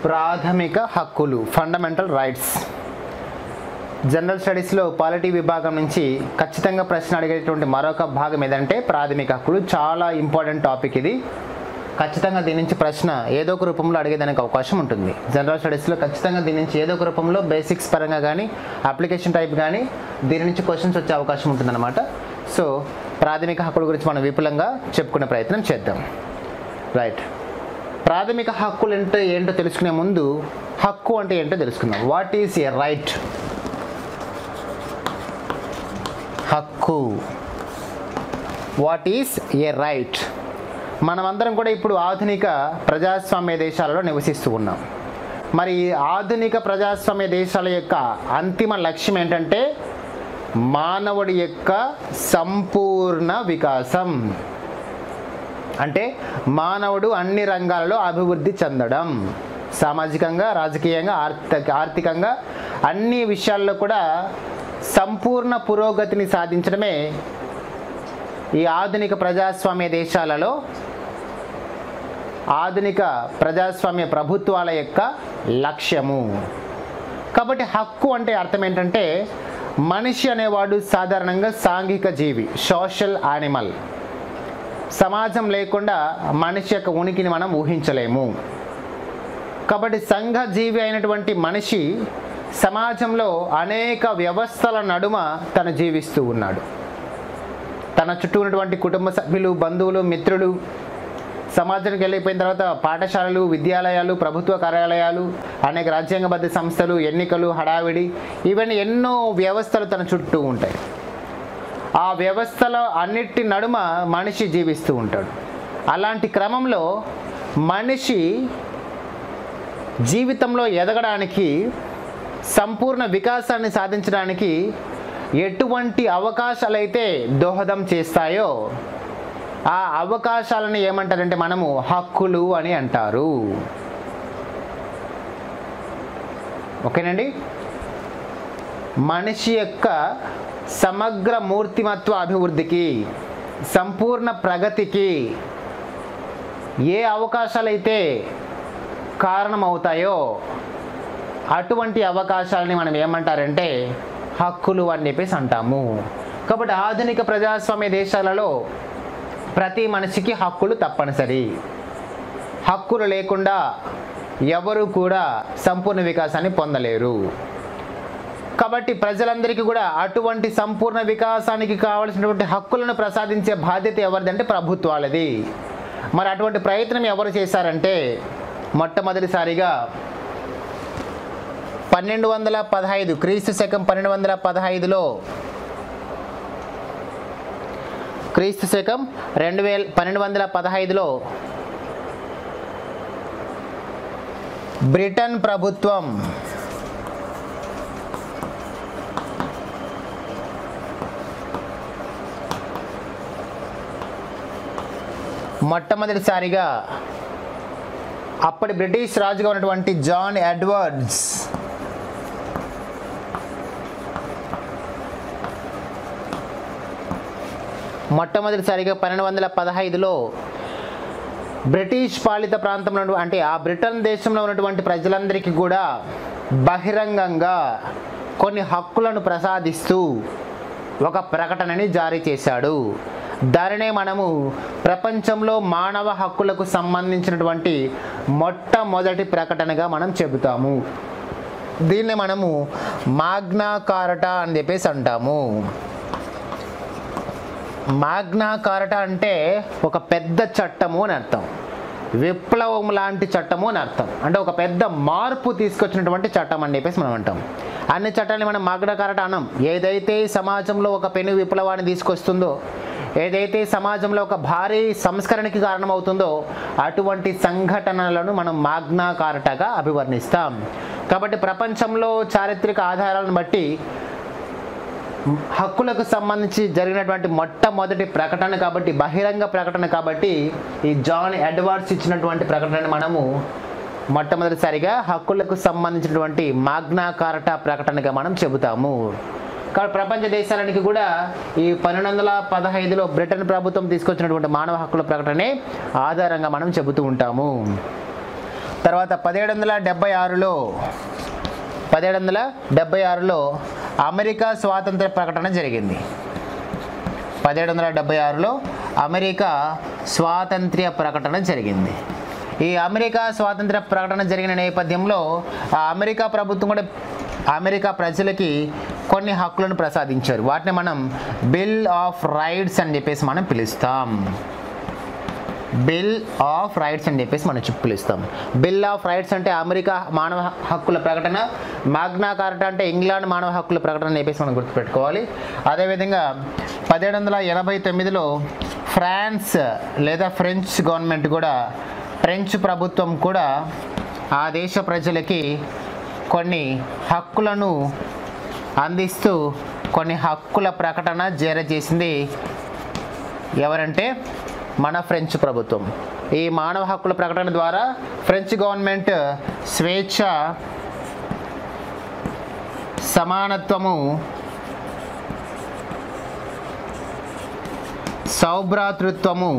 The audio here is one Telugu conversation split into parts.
ప్రాథమిక హక్కులు ఫండమెంటల్ రైట్స్ జనరల్ స్టడీస్లో పాలిటీ విభాగం నుంచి ఖచ్చితంగా ప్రశ్న అడిగేటువంటి మరొక భాగం ఏదంటే ప్రాథమిక హక్కులు చాలా ఇంపార్టెంట్ టాపిక్ ఇది ఖచ్చితంగా దీని నుంచి ప్రశ్న ఏదో ఒక రూపంలో అడిగేదానికి అవకాశం ఉంటుంది జనరల్ స్టడీస్లో ఖచ్చితంగా దీని నుంచి ఏదో ఒక రూపంలో బేసిక్స్ పరంగా కానీ అప్లికేషన్ టైప్ కానీ దీని నుంచి క్వశ్చన్స్ వచ్చే అవకాశం ఉంటుందన్నమాట సో ప్రాథమిక హక్కుల గురించి మనం విపులంగా చెప్పుకునే ప్రయత్నం చేద్దాం రైట్ ప్రాథమిక హక్కులు అంటే ఏంటో తెలుసుకునే ముందు హక్కు అంటే ఏంటో తెలుసుకుందాం వాట్ ఈస్ ఏ రైట్ హక్కు వాట్ ఈస్ ఏ రైట్ మనమందరం కూడా ఇప్పుడు ఆధునిక ప్రజాస్వామ్య దేశాలలో నివసిస్తూ ఉన్నాం మరి ఈ ఆధునిక ప్రజాస్వామ్య దేశాల యొక్క అంతిమ లక్ష్యం ఏంటంటే మానవుడి యొక్క సంపూర్ణ వికాసం అంటే మానవుడు అన్ని రంగాలలో అభివృద్ధి చెందడం సామాజికంగా రాజకీయంగా ఆర్థిక ఆర్థికంగా అన్ని విషయాల్లో కూడా సంపూర్ణ పురోగతిని సాధించడమే ఈ ఆధునిక ప్రజాస్వామ్య దేశాలలో ఆధునిక ప్రజాస్వామ్య ప్రభుత్వాల యొక్క లక్ష్యము కాబట్టి హక్కు అంటే అర్థం ఏంటంటే మనిషి అనేవాడు సాధారణంగా సాంఘిక జీవి సోషల్ యానిమల్ సమాజం లేకుండా మనిషి యొక్క ఉనికిని మనం ఊహించలేము కాబట్టి సంఘ జీవి అయినటువంటి మనిషి సమాజంలో అనేక వ్యవస్థల నడుమ తను జీవిస్తూ ఉన్నాడు తన చుట్టూ ఉన్నటువంటి కుటుంబ సభ్యులు బంధువులు మిత్రులు సమాజానికి వెళ్ళిపోయిన తర్వాత పాఠశాలలు విద్యాలయాలు ప్రభుత్వ కార్యాలయాలు అనేక రాజ్యాంగబద్ధ సంస్థలు ఎన్నికలు హడావిడి ఇవన్నీ ఎన్నో వ్యవస్థలు తన చుట్టూ ఉంటాయి ఆ వ్యవస్థల అన్నిటి నడుమ మనిషి జీవిస్తూ ఉంటాడు అలాంటి క్రమంలో మనిషి జీవితంలో ఎదగడానికి సంపూర్ణ వికాసాన్ని సాధించడానికి ఎటువంటి అవకాశాలైతే దోహదం చేస్తాయో ఆ అవకాశాలను ఏమంటారంటే మనము హక్కులు అని అంటారు ఓకేనండి మనిషి యొక్క సమగ్ర మూర్తిమత్వ అభివృద్ధికి సంపూర్ణ ప్రగతికి ఏ అవకాశాలైతే కారణమవుతాయో అటువంటి అవకాశాలని మనం ఏమంటారంటే హక్కులు అని చెప్పేసి అంటాము కాబట్టి ఆధునిక ప్రజాస్వామ్య దేశాలలో ప్రతి మనిషికి హక్కులు తప్పనిసరి హక్కులు లేకుండా ఎవరు కూడా సంపూర్ణ వికాసాన్ని పొందలేరు కాబట్టి ప్రజలందరికీ కూడా అటువంటి సంపూర్ణ వికాసానికి కావలసినటువంటి హక్కులను ప్రసాదించే బాధ్యత ఎవరిదంటే ప్రభుత్వాలది మరి అటువంటి ప్రయత్నం ఎవరు చేశారంటే మొట్టమొదటిసారిగా పన్నెండు వందల పదహైదు క్రీస్తు శకం పన్నెండు వందల పదహైదులో క్రీస్తు శకం రెండు వేల పన్నెండు వందల పదహైదులో బ్రిటన్ ప్రభుత్వం మొట్టమొదటిసారిగా అప్పటి బ్రిటిష్ రాజుగా ఉన్నటువంటి జాన్ ఎడ్వర్డ్స్ మొట్టమొదటిసారిగా పన్నెండు వందల పదహైదులో బ్రిటిష్ పాలిత ప్రాంతంలో ఉన్న- అంటే ఆ బ్రిటన్ దేశంలో ఉన్నటువంటి ప్రజలందరికీ కూడా బహిరంగంగా కొన్ని హక్కులను ప్రసాదిస్తూ ఒక ప్రకటనని జారీ చేశాడు దానినే మనము ప్రపంచంలో మానవ హక్కులకు సంబంధించినటువంటి మొట్టమొదటి ప్రకటనగా మనం చెబుతాము దీన్ని మనము మాగ్నా కారటా అని చెప్పేసి అంటాము మాగ్నా కారటా అంటే ఒక పెద్ద చట్టము అని అర్థం విప్లవం లాంటి చట్టము అని అర్థం అంటే ఒక పెద్ద మార్పు తీసుకొచ్చినటువంటి చట్టం అని చెప్పేసి మనం అంటాం అన్ని చట్టాన్ని మనం మాగ్నా కారట అనం ఏదైతే సమాజంలో ఒక పెను విప్లవాన్ని తీసుకొస్తుందో ఏదైతే సమాజంలో ఒక భారీ సంస్కరణకి కారణమవుతుందో అటువంటి సంఘటనలను మనం మాగ్నా కారటగా అభివర్ణిస్తాం కాబట్టి ప్రపంచంలో చారిత్రక ఆధారాలను బట్టి హక్కులకు సంబంధించి జరిగినటువంటి మొట్టమొదటి ప్రకటన కాబట్టి బహిరంగ ప్రకటన కాబట్టి ఈ జాన్ ఎడ్వర్డ్స్ ఇచ్చినటువంటి ప్రకటన మనము మొట్టమొదటిసారిగా హక్కులకు సంబంధించినటువంటి మాగ్నా కార్టా ప్రకటనగా మనం చెబుతాము కాబట్టి ప్రపంచ దేశాలనికి కూడా ఈ పన్నెండు వందల పదహైదులో బ్రిటన్ ప్రభుత్వం తీసుకొచ్చినటువంటి మానవ హక్కుల ప్రకటనే ఆధారంగా మనం చెబుతూ ఉంటాము తర్వాత పదిహేడు వందల డెబ్బై ఆరులో పదిహేడు వందల డెబ్బై ఆరులో అమెరికా స్వాతంత్ర ప్రకటన జరిగింది పదిహేడు వందల డెబ్బై ఆరులో అమెరికా స్వాతంత్ర్య ప్రకటన జరిగింది ఈ అమెరికా స్వాతంత్ర ప్రకటన జరిగిన నేపథ్యంలో ఆ అమెరికా ప్రభుత్వం కూడా అమెరికా ప్రజలకి కొన్ని హక్కులను ప్రసాదించారు వాటిని మనం బిల్ ఆఫ్ రైట్స్ అని చెప్పేసి మనం పిలుస్తాం బిల్ ఆఫ్ రైట్స్ అని చెప్పేసి మనం చెప్పి పిలుస్తాం బిల్ ఆఫ్ రైట్స్ అంటే అమెరికా మానవ హక్కుల ప్రకటన మాగ్నా కార్టా అంటే ఇంగ్లాండ్ మానవ హక్కుల ప్రకటన అని చెప్పేసి మనం గుర్తుపెట్టుకోవాలి అదేవిధంగా పదిహేడు వందల ఎనభై తొమ్మిదిలో ఫ్రాన్స్ లేదా ఫ్రెంచ్ గవర్నమెంట్ కూడా ఫ్రెంచ్ ప్రభుత్వం కూడా ఆ దేశ ప్రజలకి కొన్ని హక్కులను అందిస్తూ కొన్ని హక్కుల ప్రకటన జారీ చేసింది ఎవరంటే మన ఫ్రెంచ్ ప్రభుత్వం ఈ మానవ హక్కుల ప్రకటన ద్వారా ఫ్రెంచ్ గవర్నమెంట్ స్వేచ్ఛ సమానత్వము సౌభ్రాతృత్వము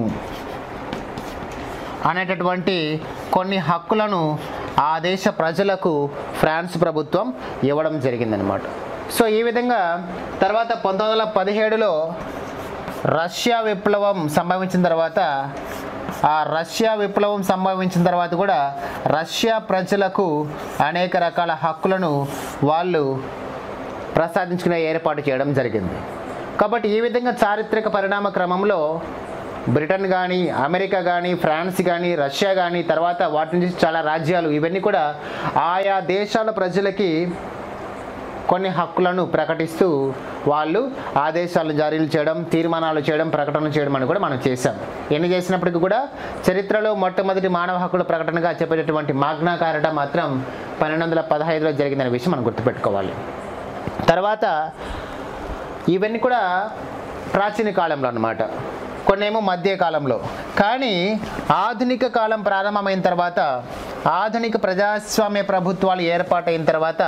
అనేటటువంటి కొన్ని హక్కులను ఆ దేశ ప్రజలకు ఫ్రాన్స్ ప్రభుత్వం ఇవ్వడం జరిగిందనమాట సో ఈ విధంగా తర్వాత పంతొమ్మిది వందల పదిహేడులో రష్యా విప్లవం సంభవించిన తర్వాత ఆ రష్యా విప్లవం సంభవించిన తర్వాత కూడా రష్యా ప్రజలకు అనేక రకాల హక్కులను వాళ్ళు ప్రసాదించుకునే ఏర్పాటు చేయడం జరిగింది కాబట్టి ఈ విధంగా చారిత్రక పరిణామ క్రమంలో బ్రిటన్ కానీ అమెరికా కానీ ఫ్రాన్స్ కానీ రష్యా కానీ తర్వాత వాటి నుంచి చాలా రాజ్యాలు ఇవన్నీ కూడా ఆయా దేశాల ప్రజలకి కొన్ని హక్కులను ప్రకటిస్తూ వాళ్ళు ఆదేశాలు జారీలు చేయడం తీర్మానాలు చేయడం ప్రకటనలు చేయడం అని కూడా మనం చేశాం ఎన్ని చేసినప్పటికీ కూడా చరిత్రలో మొట్టమొదటి మానవ హక్కుల ప్రకటనగా చెప్పేటటువంటి మాగ్నా కారట మాత్రం పన్నెండు వందల పదహైదులో జరిగిందనే విషయం మనం గుర్తుపెట్టుకోవాలి తర్వాత ఇవన్నీ కూడా ప్రాచీన కాలంలో అన్నమాట కొన్నేమో మధ్య కాలంలో కానీ ఆధునిక కాలం ప్రారంభమైన తర్వాత ఆధునిక ప్రజాస్వామ్య ప్రభుత్వాలు ఏర్పాటైన తర్వాత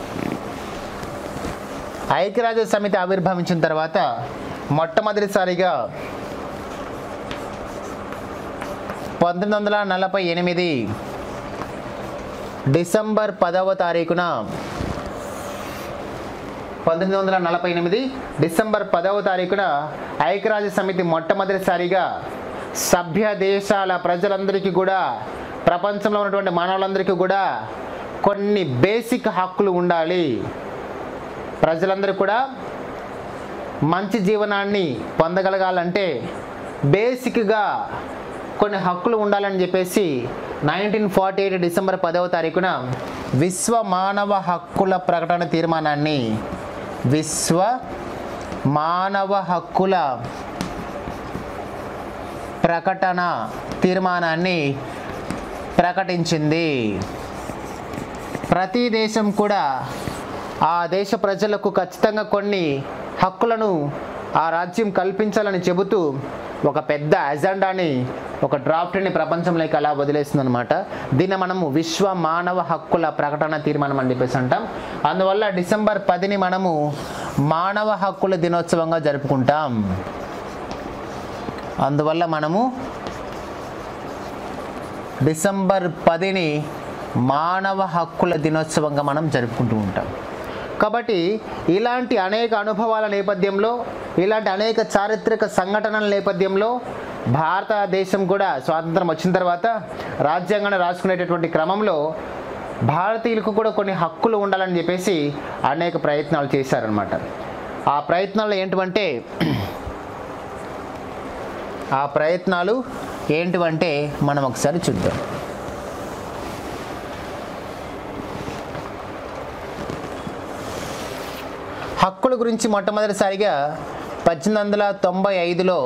ఐక్యరాజ్య సమితి ఆవిర్భవించిన తర్వాత మొట్టమొదటిసారిగా పంతొమ్మిది వందల నలభై ఎనిమిది డిసెంబర్ పదవ తారీఖున పంతొమ్మిది వందల నలభై ఎనిమిది డిసెంబర్ పదవ తారీఖున ఐక్యరాజ్య సమితి మొట్టమొదటిసారిగా సభ్య దేశాల ప్రజలందరికీ కూడా ప్రపంచంలో ఉన్నటువంటి మానవులందరికీ కూడా కొన్ని బేసిక్ హక్కులు ఉండాలి ప్రజలందరూ కూడా మంచి జీవనాన్ని పొందగలగాలంటే బేసిక్గా కొన్ని హక్కులు ఉండాలని చెప్పేసి నైన్టీన్ ఫార్టీ ఎయిట్ డిసెంబర్ పదవ తారీఖున విశ్వ మానవ హక్కుల ప్రకటన తీర్మానాన్ని విశ్వ మానవ హక్కుల ప్రకటన తీర్మానాన్ని ప్రకటించింది ప్రతి దేశం కూడా ఆ దేశ ప్రజలకు ఖచ్చితంగా కొన్ని హక్కులను ఆ రాజ్యం కల్పించాలని చెబుతూ ఒక పెద్ద అజెండాని ఒక డ్రాఫ్ట్ని ప్రపంచంలోకి అలా వదిలేస్తుందన్నమాట దీన్ని మనము విశ్వ మానవ హక్కుల ప్రకటన తీర్మానం అని చెప్పేసి అంటాం అందువల్ల డిసెంబర్ పదిని మనము మానవ హక్కుల దినోత్సవంగా జరుపుకుంటాం అందువల్ల మనము డిసెంబర్ పదిని మానవ హక్కుల దినోత్సవంగా మనం జరుపుకుంటూ ఉంటాం కాబట్టి ఇలాంటి అనేక అనుభవాల నేపథ్యంలో ఇలాంటి అనేక చారిత్రక సంఘటనల నేపథ్యంలో భారతదేశం కూడా స్వాతంత్రం వచ్చిన తర్వాత రాజ్యాంగాన్ని రాసుకునేటటువంటి క్రమంలో భారతీయులకు కూడా కొన్ని హక్కులు ఉండాలని చెప్పేసి అనేక ప్రయత్నాలు చేశారనమాట ఆ ప్రయత్నాలు ఏంటివంటే ఆ ప్రయత్నాలు ఏంటివంటే మనం ఒకసారి చూద్దాం హక్కుల గురించి మొట్టమొదటిసారిగా పద్దెనిమిది వందల తొంభై ఐదులో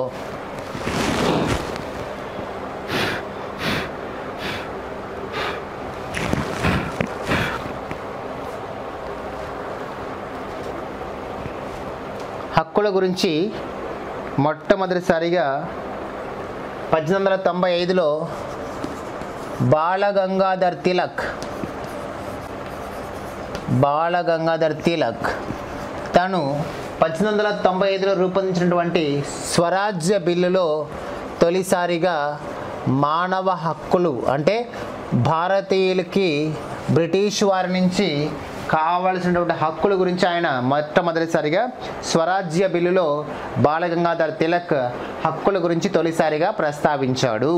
హక్కుల గురించి మొట్టమొదటిసారిగా పద్దెనిమిది వందల తొంభై ఐదులో బాలగంగాధర్ తిలక్ బాలగంగాధర్ తిలక్ తను పద్దెనిమిది వందల తొంభై ఐదులో రూపొందించినటువంటి స్వరాజ్య బిల్లులో తొలిసారిగా మానవ హక్కులు అంటే భారతీయులకి బ్రిటిష్ వారి నుంచి కావలసినటువంటి హక్కుల గురించి ఆయన మొట్టమొదటిసారిగా స్వరాజ్య బిల్లులో బాలగంగాధర్ తిలక్ హక్కుల గురించి తొలిసారిగా ప్రస్తావించాడు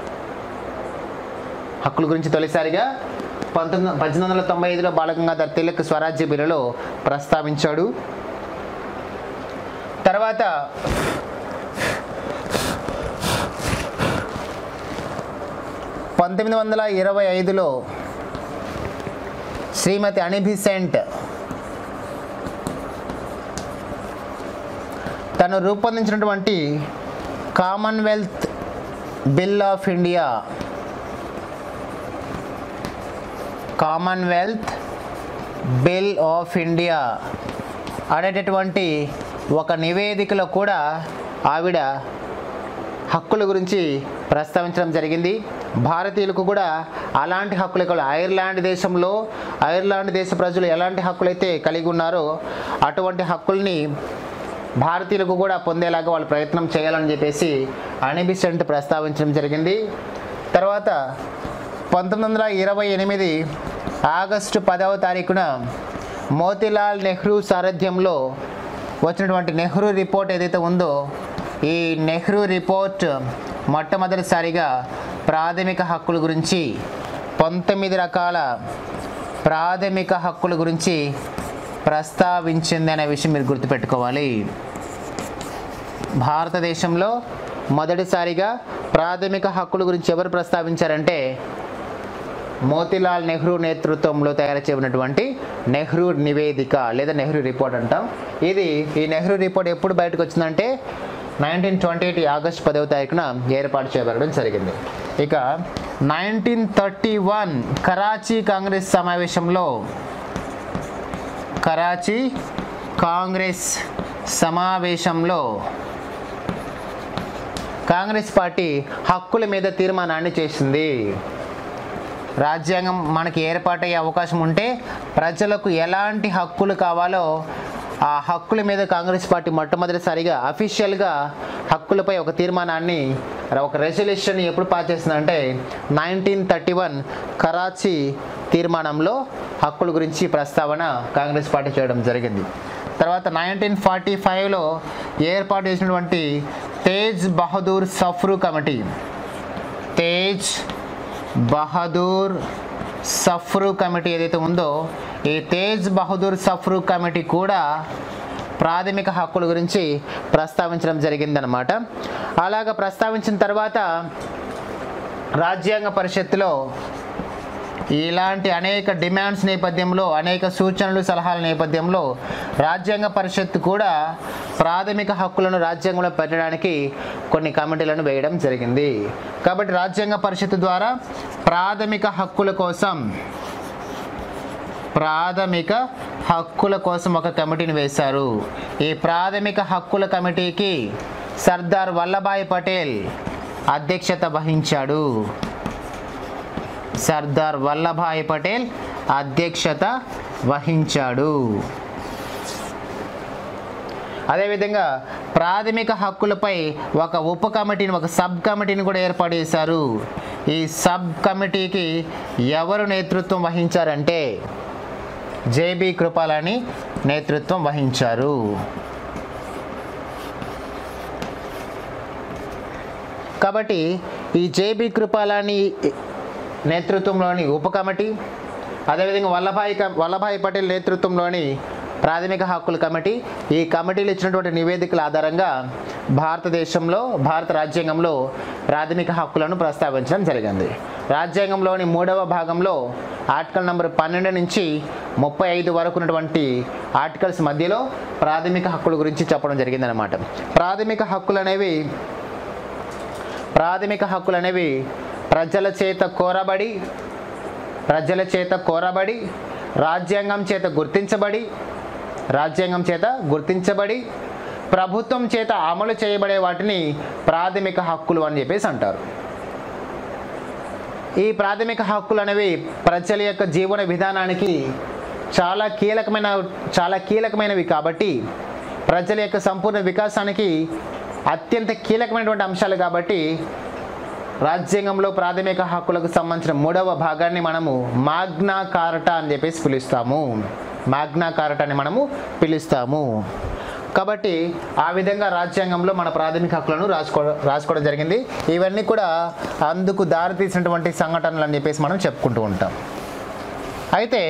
హక్కుల గురించి తొలిసారిగా పంతొమ్మిది పద్దెనిమిది వందల తొంభై ఐదులో బాలగంగాధర్ తిలక్ స్వరాజ్య బిల్లులో ప్రస్తావించాడు తర్వాత పంతొమ్మిది వందల ఇరవై ఐదులో శ్రీమతి అనిబిసెంట్ తను రూపొందించినటువంటి Commonwealth bill of India Commonwealth bill of India అనేటటువంటి ఒక నివేదికలో కూడా ఆవిడ హక్కుల గురించి ప్రస్తావించడం జరిగింది భారతీయులకు కూడా అలాంటి హక్కులు కావాలి ఐర్లాండ్ దేశంలో ఐర్లాండ్ దేశ ప్రజలు ఎలాంటి హక్కులైతే కలిగి ఉన్నారో అటువంటి హక్కుల్ని భారతీయులకు కూడా పొందేలాగా వాళ్ళు ప్రయత్నం చేయాలని చెప్పేసి అనిబిసెంట్ ప్రస్తావించడం జరిగింది తర్వాత పంతొమ్మిది వందల ఇరవై ఎనిమిది ఆగస్టు పదవ తారీఖున మోతీలాల్ నెహ్రూ సారథ్యంలో వచ్చినటువంటి నెహ్రూ రిపోర్ట్ ఏదైతే ఉందో ఈ నెహ్రూ రిపోర్ట్ మొట్టమొదటిసారిగా ప్రాథమిక హక్కుల గురించి పంతొమ్మిది రకాల ప్రాథమిక హక్కుల గురించి ప్రస్తావించింది అనే విషయం మీరు గుర్తుపెట్టుకోవాలి భారతదేశంలో మొదటిసారిగా ప్రాథమిక హక్కుల గురించి ఎవరు ప్రస్తావించారంటే మోతీలాల్ నెహ్రూ నేతృత్వంలో తయారు చేయబడినటువంటి నెహ్రూ నివేదిక లేదా నెహ్రూ రిపోర్ట్ అంటాం ఇది ఈ నెహ్రూ రిపోర్ట్ ఎప్పుడు బయటకు వచ్చిందంటే నైన్టీన్ ట్వంటీ ఎయిట్ ఆగస్ట్ పదవ తారీఖున ఏర్పాటు చేయబడడం జరిగింది ఇక nineteen thirty one Karachi Congress సమావేశంలో కరాచీ కాంగ్రెస్ సమావేశంలో కాంగ్రెస్ పార్టీ హక్కుల మీద తీర్మానాన్ని చేసింది రాజ్యాంగం మనకి ఏర్పాటయ్యే అవకాశం ఉంటే ప్రజలకు ఎలాంటి హక్కులు కావాలో ఆ హక్కుల మీద కాంగ్రెస్ పార్టీ మొట్టమొదటిసారిగా అఫీషియల్గా హక్కులపై ఒక తీర్మానాన్ని ఒక రెజల్యూషన్ ఎప్పుడు పాస్ చేసిందంటే నైన్టీన్ థర్టీ వన్ కరాచీ తీర్మానంలో హక్కుల గురించి ప్రస్తావన కాంగ్రెస్ పార్టీ చేయడం జరిగింది తర్వాత నైన్టీన్ ఫార్టీ ఫైవ్లో ఏర్పాటు చేసినటువంటి తేజ్ బహదూర్ సఫ్రు కమిటీ తేజ్ బహదూర్ సఫ్రు కమిటీ ఏదైతే ఉందో ఈ తేజ్ బహదూర్ సఫ్రు కమిటీ కూడా ప్రాథమిక హక్కుల గురించి ప్రస్తావించడం జరిగిందనమాట అలాగ ప్రస్తావించిన తర్వాత రాజ్యాంగ పరిషత్తులో ఇలాంటి అనేక డిమాండ్స్ నేపథ్యంలో అనేక సూచనలు సలహాల నేపథ్యంలో రాజ్యాంగ పరిషత్ కూడా ప్రాథమిక హక్కులను రాజ్యాంగంలో పెట్టడానికి కొన్ని కమిటీలను వేయడం జరిగింది కాబట్టి రాజ్యాంగ పరిషత్ ద్వారా ప్రాథమిక హక్కుల కోసం ప్రాథమిక హక్కుల కోసం ఒక కమిటీని వేశారు ఈ ప్రాథమిక హక్కుల కమిటీకి సర్దార్ వల్లభాయ్ పటేల్ అధ్యక్షత వహించాడు సర్దార్ వల్లభాయ్ పటేల్ అధ్యక్షత వహించాడు అదేవిధంగా ప్రాథమిక హక్కులపై ఒక ఉప కమిటీని ఒక సబ్ కమిటీని కూడా ఏర్పాటు చేశారు ఈ సబ్ కమిటీకి ఎవరు నేతృత్వం వహించారంటే జేబి కృపాలని నేతృత్వం వహించారు కాబట్టి ఈ జేబి కృపాలని నేతృత్వంలోని ఉప కమిటీ అదేవిధంగా వల్లభాయ్ క- వల్లభాయ్ పటేల్ నేతృత్వంలోని ప్రాథమిక హక్కుల కమిటీ ఈ కమిటీలు ఇచ్చినటువంటి నివేదికల ఆధారంగా భారతదేశంలో భారత రాజ్యాంగంలో ప్రాథమిక హక్కులను ప్రస్తావించడం జరిగింది రాజ్యాంగంలోని మూడవ భాగంలో ఆర్టికల్ నంబర్ పన్నెండు నుంచి ముప్పై ఐదు వరకు ఉన్నటువంటి ఆర్టికల్స్ మధ్యలో ప్రాథమిక హక్కుల గురించి చెప్పడం జరిగిందనమాట ప్రాథమిక హక్కులు అనేవి ప్రాథమిక హక్కులు అనేవి ప్రజల చేత కోరబడి ప్రజల చేత కోరబడి రాజ్యాంగం చేత గుర్తించబడి రాజ్యాంగం చేత గుర్తించబడి ప్రభుత్వం చేత అమలు చేయబడే వాటిని ప్రాథమిక హక్కులు అని చెప్పేసి అంటారు ఈ ప్రాథమిక హక్కులు అనేవి ప్రజల యొక్క జీవన విధానానికి చాలా కీలకమైన చాలా కీలకమైనవి కాబట్టి ప్రజల యొక్క సంపూర్ణ వికాసానికి అత్యంత కీలకమైనటువంటి అంశాలు కాబట్టి రాజ్యాంగంలో ప్రాథమిక హక్కులకు సంబంధించిన మూడవ భాగాన్ని మనము మాగ్నా కార్ట అని చెప్పేసి పిలుస్తాము మాగ్నా కార్ట అని మనము పిలుస్తాము కాబట్టి ఆ విధంగా రాజ్యాంగంలో మన ప్రాథమిక హక్కులను రాసుకో రాసుకోవడం జరిగింది ఇవన్నీ కూడా అందుకు దారితీసినటువంటి సంఘటనలు అని చెప్పేసి మనం చెప్పుకుంటూ ఉంటాం అయితే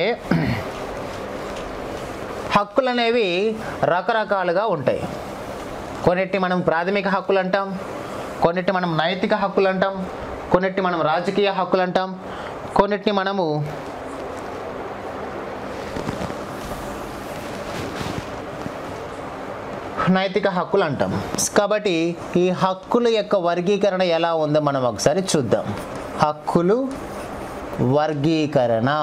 హక్కులు అనేవి రకరకాలుగా ఉంటాయి కొన్నిటి మనం ప్రాథమిక హక్కులు అంటాం కొన్నిటి మనం నైతిక హక్కులు అంటాం కొన్నిటి మనం రాజకీయ హక్కులు అంటాం కొన్నిటిని మనము నైతిక హక్కులు అంటాం కాబట్టి ఈ హక్కుల యొక్క వర్గీకరణ ఎలా ఉందో మనం ఒకసారి చూద్దాం హక్కులు వర్గీకరణ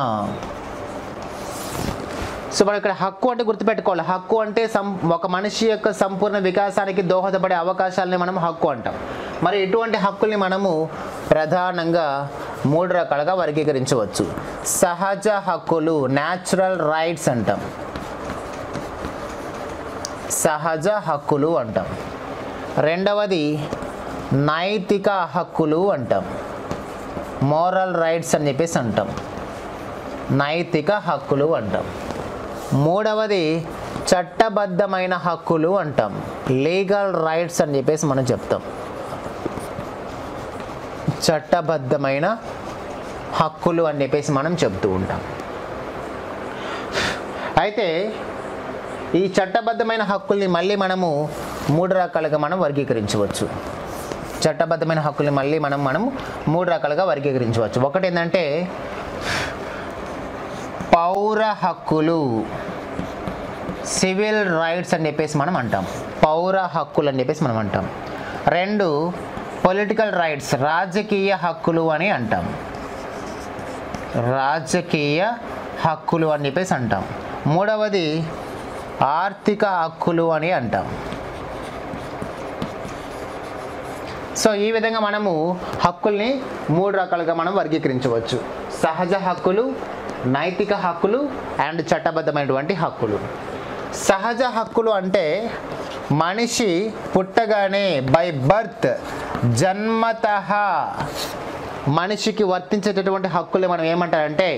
సో మనం ఇక్కడ హక్కు అంటే గుర్తుపెట్టుకోవాలి హక్కు అంటే సం ఒక మనిషి యొక్క సంపూర్ణ వికాసానికి దోహదపడే అవకాశాలని మనం హక్కు అంటాం మరి ఇటువంటి హక్కుల్ని మనము ప్రధానంగా మూడు రకాలుగా వర్గీకరించవచ్చు సహజ హక్కులు న్యాచురల్ రైట్స్ అంటాం సహజ హక్కులు అంటాం రెండవది నైతిక హక్కులు అంటాం మోరల్ రైట్స్ అని చెప్పేసి అంటాం నైతిక హక్కులు అంటాం మూడవది చట్టబద్ధమైన హక్కులు అంటాం లీగల్ రైట్స్ అని చెప్పేసి మనం చెప్తాం చట్టబద్ధమైన హక్కులు అని చెప్పేసి మనం చెప్తూ ఉంటాం అయితే ఈ చట్టబద్ధమైన హక్కుల్ని మళ్ళీ మనము మూడు రకాలుగా మనం వర్గీకరించవచ్చు చట్టబద్ధమైన హక్కుల్ని మళ్ళీ మనం మనం మూడు రకాలుగా వర్గీకరించవచ్చు ఒకటి ఏంటంటే పౌర హక్కులు సివిల్ రైట్స్ అని చెప్పేసి మనం అంటాం పౌర హక్కులు అని చెప్పేసి మనం అంటాం రెండు పొలిటికల్ రైట్స్ రాజకీయ హక్కులు అని అంటాం రాజకీయ హక్కులు అని చెప్పేసి అంటాం మూడవది ఆర్థిక హక్కులు అని అంటాం సో ఈ విధంగా మనము హక్కుల్ని మూడు రకాలుగా మనం వర్గీకరించవచ్చు సహజ హక్కులు నైతిక హక్కులు అండ్ చట్టబద్ధమైనటువంటి హక్కులు సహజ హక్కులు అంటే మనిషి పుట్టగానే బై బర్త్ జన్మత మనిషికి వర్తించేటటువంటి హక్కులు మనం ఏమంటారంటే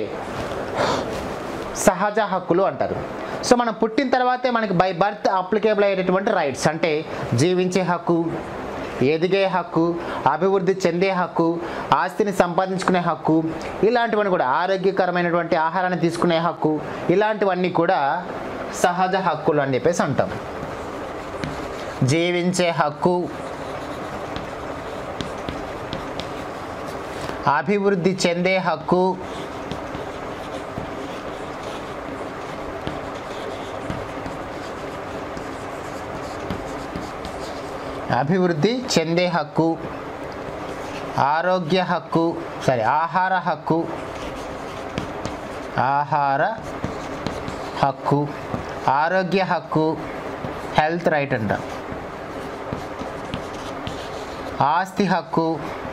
సహజ హక్కులు అంటారు సో మనం పుట్టిన తర్వాతే మనకి బై బర్త్ అప్లికేబుల్ అయ్యేటటువంటి రైట్స్ అంటే జీవించే హక్కు ఎదిగే హక్కు అభివృద్ధి చెందే హక్కు ఆస్తిని సంపాదించుకునే హక్కు ఇలాంటివన్నీ కూడా ఆరోగ్యకరమైనటువంటి ఆహారాన్ని తీసుకునే హక్కు ఇలాంటివన్నీ కూడా సహజ హక్కులు అని చెప్పేసి అంటాం జీవించే హక్కు అభివృద్ధి చెందే హక్కు అభివృద్ధి చెందే హక్కు ఆరోగ్య హక్కు సారీ ఆహార హక్కు ఆహార హక్కు ఆరోగ్య హక్కు హెల్త్ రైట్ అంట ఆస్తి హక్కు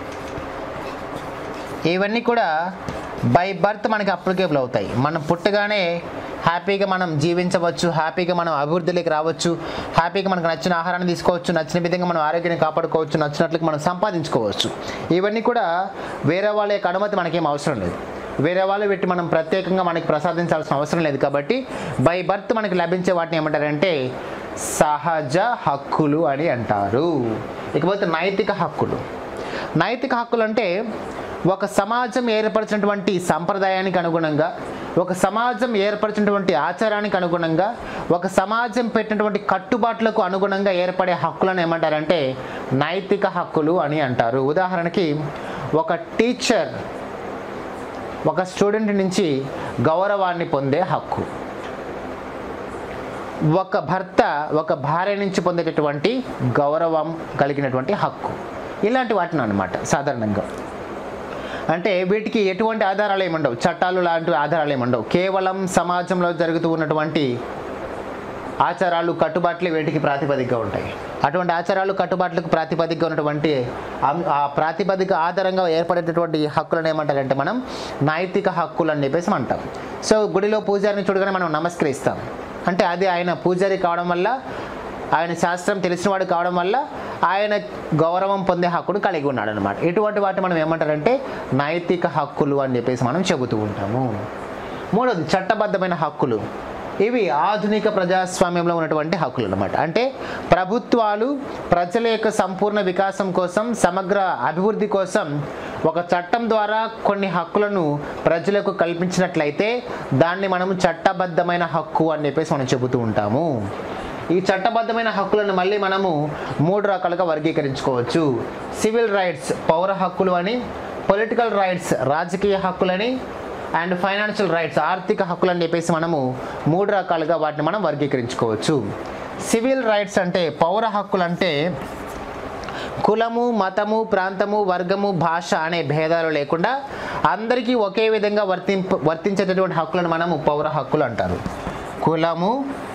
ఇవన్నీ కూడా బై బర్త్ మనకి అప్లికేబుల్ అవుతాయి మనం పుట్టగానే హ్యాపీగా మనం జీవించవచ్చు హ్యాపీగా మనం అభివృద్ధిలోకి రావచ్చు హ్యాపీగా మనకు నచ్చిన ఆహారాన్ని తీసుకోవచ్చు నచ్చిన విధంగా మనం ఆరోగ్యాన్ని కాపాడుకోవచ్చు నచ్చినట్లుగా మనం సంపాదించుకోవచ్చు ఇవన్నీ కూడా వేరే వాళ్ళ యొక్క అనుమతి మనకేం అవసరం లేదు వేరే వాళ్ళు పెట్టి మనం ప్రత్యేకంగా మనకి ప్రసాదించాల్సిన అవసరం లేదు కాబట్టి బై బర్త్ మనకి లభించే వాటిని ఏమంటారంటే సహజ హక్కులు అని అంటారు ఇకపోతే నైతిక హక్కులు నైతిక హక్కులు అంటే ఒక సమాజం ఏర్పరిచినటువంటి సంప్రదాయానికి అనుగుణంగా ఒక సమాజం ఏర్పరిచినటువంటి ఆచారానికి అనుగుణంగా ఒక సమాజం పెట్టినటువంటి కట్టుబాట్లకు అనుగుణంగా ఏర్పడే హక్కులను ఏమంటారంటే నైతిక హక్కులు అని అంటారు ఉదాహరణకి ఒక టీచర్ ఒక స్టూడెంట్ నుంచి గౌరవాన్ని పొందే హక్కు ఒక భర్త ఒక భార్య నుంచి పొందేటటువంటి గౌరవం కలిగినటువంటి హక్కు ఇలాంటి వాటిని అనమాట సాధారణంగా అంటే వీటికి ఎటువంటి ఆధారాలు ఏముండవు చట్టాలు లాంటి ఆధారాలు ఏముండవు కేవలం సమాజంలో జరుగుతూ ఉన్నటువంటి ఆచారాలు కట్టుబాట్లు వీటికి ప్రాతిపదికగా ఉంటాయి అటువంటి ఆచారాలు కట్టుబాట్లకు ప్రాతిపదికగా ఉన్నటువంటి అం- ఆ ప్రాతిపదిక ఆధారంగా ఏర్పడేటటువంటి హక్కులను ఏమంటారంటే మనం నైతిక హక్కులు అని చెప్పేసి అంటాం సో గుడిలో పూజారిని చూడగానే మనం నమస్కరిస్తాం అంటే అది ఆయన పూజారి కావడం వల్ల ఆయన శాస్త్రం తెలిసినవాడు కావడం వల్ల ఆయన గౌరవం పొందే హక్కును కలిగి ఉన్నాడు అనమాట ఇటువంటి వాటి మనం ఏమంటారంటే నైతిక హక్కులు అని చెప్పేసి మనం చెబుతూ ఉంటాము మూడవది చట్టబద్ధమైన హక్కులు ఇవి ఆధునిక ప్రజాస్వామ్యంలో ఉన్నటువంటి హక్కులు అనమాట అంటే ప్రభుత్వాలు ప్రజల యొక్క సంపూర్ణ వికాసం కోసం సమగ్ర అభివృద్ధి కోసం ఒక చట్టం ద్వారా కొన్ని హక్కులను ప్రజలకు కల్పించినట్లయితే దాన్ని మనము చట్టబద్ధమైన హక్కు అని చెప్పేసి మనం చెబుతూ ఉంటాము ఈ చట్టబద్ధమైన హక్కులను మళ్ళీ మనము మూడు రకాలుగా వర్గీకరించుకోవచ్చు సివిల్ రైట్స్ పౌర హక్కులు అని పొలిటికల్ రైట్స్ రాజకీయ హక్కులని అండ్ ఫైనాన్షియల్ రైట్స్ ఆర్థిక హక్కులు అని చెప్పేసి మనము మూడు రకాలుగా వాటిని మనం వర్గీకరించుకోవచ్చు సివిల్ రైట్స్ అంటే పౌర హక్కులు అంటే కులము మతము ప్రాంతము వర్గము భాష అనే భేదాలు లేకుండా అందరికీ ఒకే విధంగా వర్తింప వర్తించేటటువంటి హక్కులను మనము పౌర హక్కులు అంటారు కులము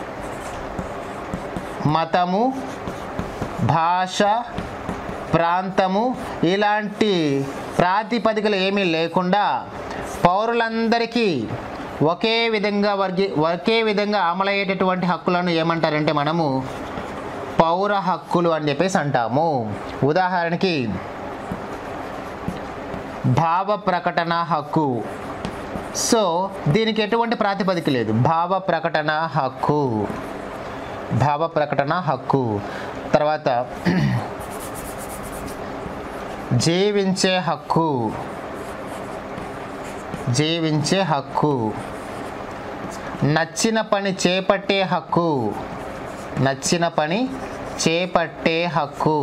మతము భాష ప్రాంతము ఇలాంటి ప్రాతిపదికలు ఏమీ లేకుండా పౌరులందరికీ ఒకే విధంగా వర్గి ఒకే విధంగా అమలయ్యేటటువంటి హక్కులను ఏమంటారంటే మనము పౌర హక్కులు అని చెప్పేసి అంటాము ఉదాహరణకి భావ ప్రకటన హక్కు సో దీనికి ఎటువంటి ప్రాతిపదిక లేదు భావ ప్రకటన హక్కు భావ ప్రకటన హక్కు తర్వాత జీవించే హక్కు జీవించే హక్కు నచ్చిన పని చేపట్టే హక్కు నచ్చిన పని చేపట్టే హక్కు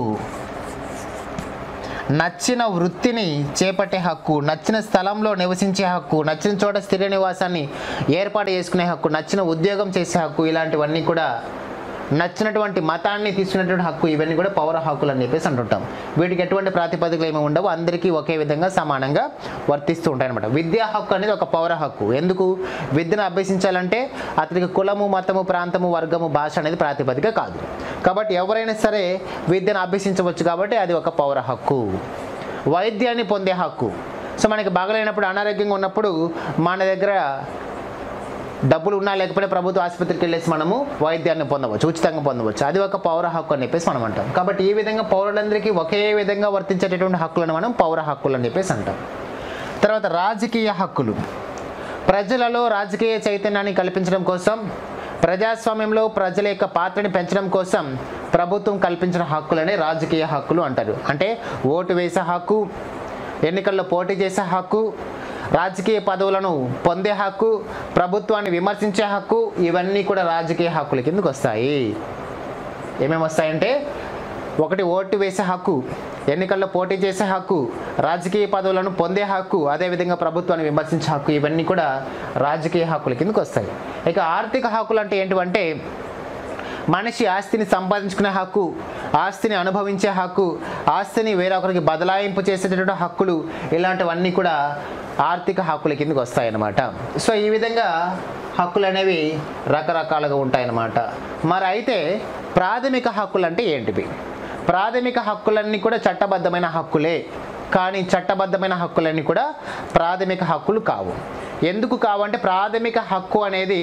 నచ్చిన వృత్తిని చేపట్టే హక్కు నచ్చిన స్థలంలో నివసించే హక్కు నచ్చిన చోట స్థిర నివాసాన్ని ఏర్పాటు చేసుకునే హక్కు నచ్చిన ఉద్యోగం చేసే హక్కు ఇలాంటివన్నీ కూడా నచ్చినటువంటి మతాన్ని తీసుకునేటువంటి హక్కు ఇవన్నీ కూడా పౌర హక్కులు అని చెప్పేసి అంటుంటాం వీటికి ఎటువంటి ప్రాతిపదికలు ఏమి ఉండవు అందరికీ ఒకే విధంగా సమానంగా వర్తిస్తూ ఉంటాయి అనమాట విద్యా హక్కు అనేది ఒక పౌర హక్కు ఎందుకు విద్యను అభ్యసించాలంటే అతనికి కులము మతము ప్రాంతము వర్గము భాష అనేది ప్రాతిపదిక కాదు కాబట్టి ఎవరైనా సరే విద్యను అభ్యసించవచ్చు కాబట్టి అది ఒక పౌర హక్కు వైద్యాన్ని పొందే హక్కు సో మనకి బాగలేనప్పుడు అనారోగ్యంగా ఉన్నప్పుడు మన దగ్గర డబ్బులు ఉన్నా లేకపోతే ప్రభుత్వ ఆసుపత్రికి వెళ్ళేసి మనము వైద్యాన్ని పొందవచ్చు ఉచితంగా పొందవచ్చు అది ఒక పౌర హక్కు అని చెప్పేసి మనం అంటాం కాబట్టి ఈ విధంగా పౌరులందరికీ ఒకే విధంగా వర్తించేటటువంటి హక్కులను మనం పౌర హక్కులు అని చెప్పేసి అంటాం తర్వాత రాజకీయ హక్కులు ప్రజలలో రాజకీయ చైతన్యాన్ని కల్పించడం కోసం ప్రజాస్వామ్యంలో ప్రజల యొక్క పాత్రని పెంచడం కోసం ప్రభుత్వం కల్పించిన హక్కులనే రాజకీయ హక్కులు అంటారు అంటే ఓటు వేసే హక్కు ఎన్నికల్లో పోటీ చేసే హక్కు రాజకీయ పదవులను పొందే హక్కు ప్రభుత్వాన్ని విమర్శించే హక్కు ఇవన్నీ కూడా రాజకీయ హక్కుల కిందకు వస్తాయి ఏమేమి వస్తాయంటే ఒకటి ఓటు వేసే హక్కు ఎన్నికల్లో పోటీ చేసే హక్కు రాజకీయ పదవులను పొందే హక్కు అదేవిధంగా ప్రభుత్వాన్ని విమర్శించే హక్కు ఇవన్నీ కూడా రాజకీయ హక్కుల కిందకు వస్తాయి ఇక ఆర్థిక హక్కులు అంటే ఏంటివంటే మనిషి ఆస్తిని సంపాదించుకునే హక్కు ఆస్తిని అనుభవించే హక్కు ఆస్తిని వేరొకరికి బదలాయింపు చేసేటటువంటి హక్కులు ఇలాంటివన్నీ కూడా ఆర్థిక హక్కుల కిందకి వస్తాయన్నమాట సో ఈ విధంగా హక్కులు అనేవి రకరకాలుగా ఉంటాయన్నమాట మరి అయితే ప్రాథమిక హక్కులు అంటే ఏంటివి ప్రాథమిక హక్కులన్నీ కూడా చట్టబద్ధమైన హక్కులే కానీ చట్టబద్ధమైన హక్కులన్నీ కూడా ప్రాథమిక హక్కులు కావు ఎందుకు కావంటే ప్రాథమిక హక్కు అనేది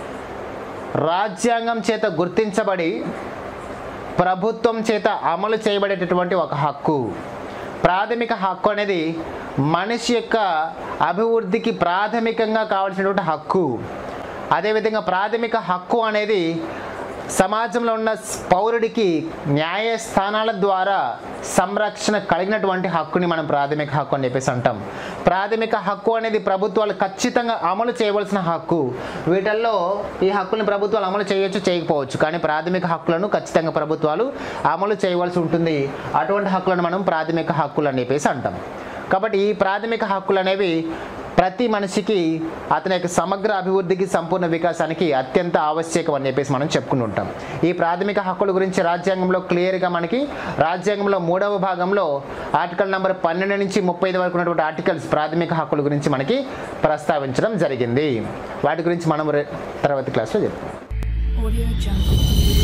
రాజ్యాంగం చేత గుర్తించబడి ప్రభుత్వం చేత అమలు చేయబడేటటువంటి ఒక హక్కు ప్రాథమిక హక్కు అనేది మనిషి యొక్క అభివృద్ధికి ప్రాథమికంగా కావాల్సినటువంటి హక్కు అదేవిధంగా ప్రాథమిక హక్కు అనేది సమాజంలో ఉన్న పౌరుడికి న్యాయస్థానాల ద్వారా సంరక్షణ కలిగినటువంటి హక్కుని మనం ప్రాథమిక హక్కు అని చెప్పేసి అంటాం ప్రాథమిక హక్కు అనేది ప్రభుత్వాలు ఖచ్చితంగా అమలు చేయవలసిన హక్కు వీటిల్లో ఈ హక్కుని ప్రభుత్వాలు అమలు చేయొచ్చు చేయకపోవచ్చు కానీ ప్రాథమిక హక్కులను ఖచ్చితంగా ప్రభుత్వాలు అమలు చేయవలసి ఉంటుంది అటువంటి హక్కులను మనం ప్రాథమిక హక్కులు అని చెప్పేసి అంటాం కాబట్టి ఈ ప్రాథమిక హక్కులు అనేవి ప్రతి మనిషికి అతని యొక్క సమగ్ర అభివృద్ధికి సంపూర్ణ వికాసానికి అత్యంత ఆవశ్యకం అని చెప్పేసి మనం చెప్పుకుని ఉంటాం ఈ ప్రాథమిక హక్కుల గురించి రాజ్యాంగంలో క్లియర్గా మనకి రాజ్యాంగంలో మూడవ భాగంలో ఆర్టికల్ నెంబర్ పన్నెండు నుంచి ముప్పై ఐదు వరకు ఉన్నటువంటి ఆర్టికల్స్ ప్రాథమిక హక్కుల గురించి మనకి ప్రస్తావించడం జరిగింది వాటి గురించి మనం రే- తర్వాతి క్లాస్లో చెప్తాం Audio Jungle.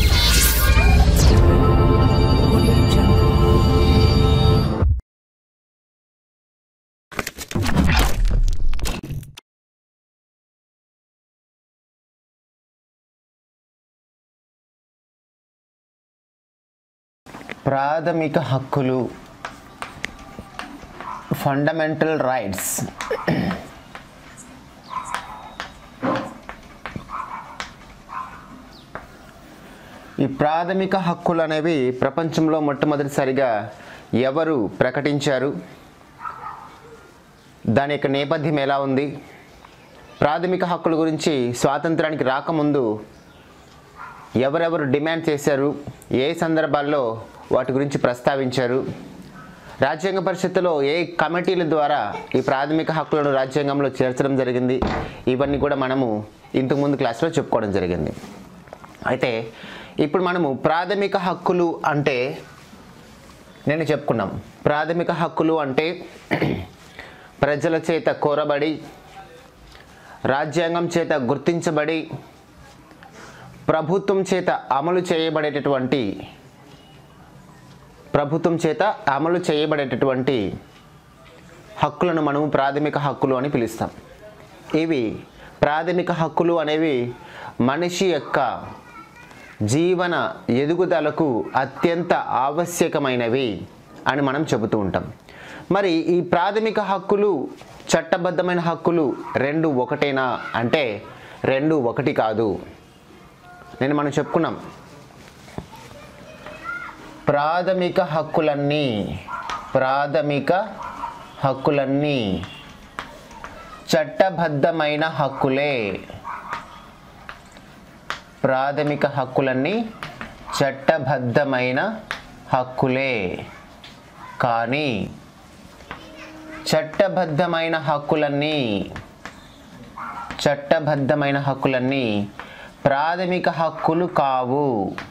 Audio Jungle. ప్రాథమిక హక్కులు ఫండమెంటల్ రైట్స్ ఈ ప్రాథమిక హక్కులు అనేవి ప్రపంచంలో మొట్టమొదటిసారిగా ఎవరు ప్రకటించారు దాని యొక్క నేపథ్యం ఎలా ఉంది ప్రాథమిక హక్కుల గురించి స్వాతంత్రానికి రాకముందు ఎవరెవరు డిమాండ్ చేశారు ఏ సందర్భాల్లో వాటి గురించి ప్రస్తావించారు రాజ్యాంగ పరిషత్తులో ఏ కమిటీల ద్వారా ఈ ప్రాథమిక హక్కులను రాజ్యాంగంలో చేర్చడం జరిగింది ఇవన్నీ కూడా మనము ఇంతకుముందు క్లాస్లో చెప్పుకోవడం జరిగింది అయితే ఇప్పుడు మనము ప్రాథమిక హక్కులు అంటే నేను చెప్పుకున్నాం ప్రాథమిక హక్కులు అంటే ప్రజల చేత కోరబడి రాజ్యాంగం చేత గుర్తించబడి ప్రభుత్వం చేత అమలు చేయబడేటటువంటి ప్రభుత్వం చేత అమలు చేయబడేటటువంటి హక్కులను మనము ప్రాథమిక హక్కులు అని పిలుస్తాం ఇవి ప్రాథమిక హక్కులు అనేవి మనిషి యొక్క జీవన ఎదుగుదలకు అత్యంత ఆవశ్యకమైనవి అని మనం చెబుతూ ఉంటాం మరి ఈ ప్రాథమిక హక్కులు చట్టబద్ధమైన హక్కులు రెండు ఒకటేనా అంటే రెండు ఒకటి కాదు నేను మనం చెప్పుకున్నాం ప్రాథమిక హక్కులన్నీ ప్రాథమిక హక్కులన్నీ చట్టబద్ధమైన హక్కులే ప్రాథమిక హక్కులన్నీ చట్టబద్ధమైన హక్కులే కానీ చట్టబద్ధమైన హక్కులన్నీ చట్టబద్ధమైన హక్కులన్నీ ప్రాథమిక హక్కులు కావు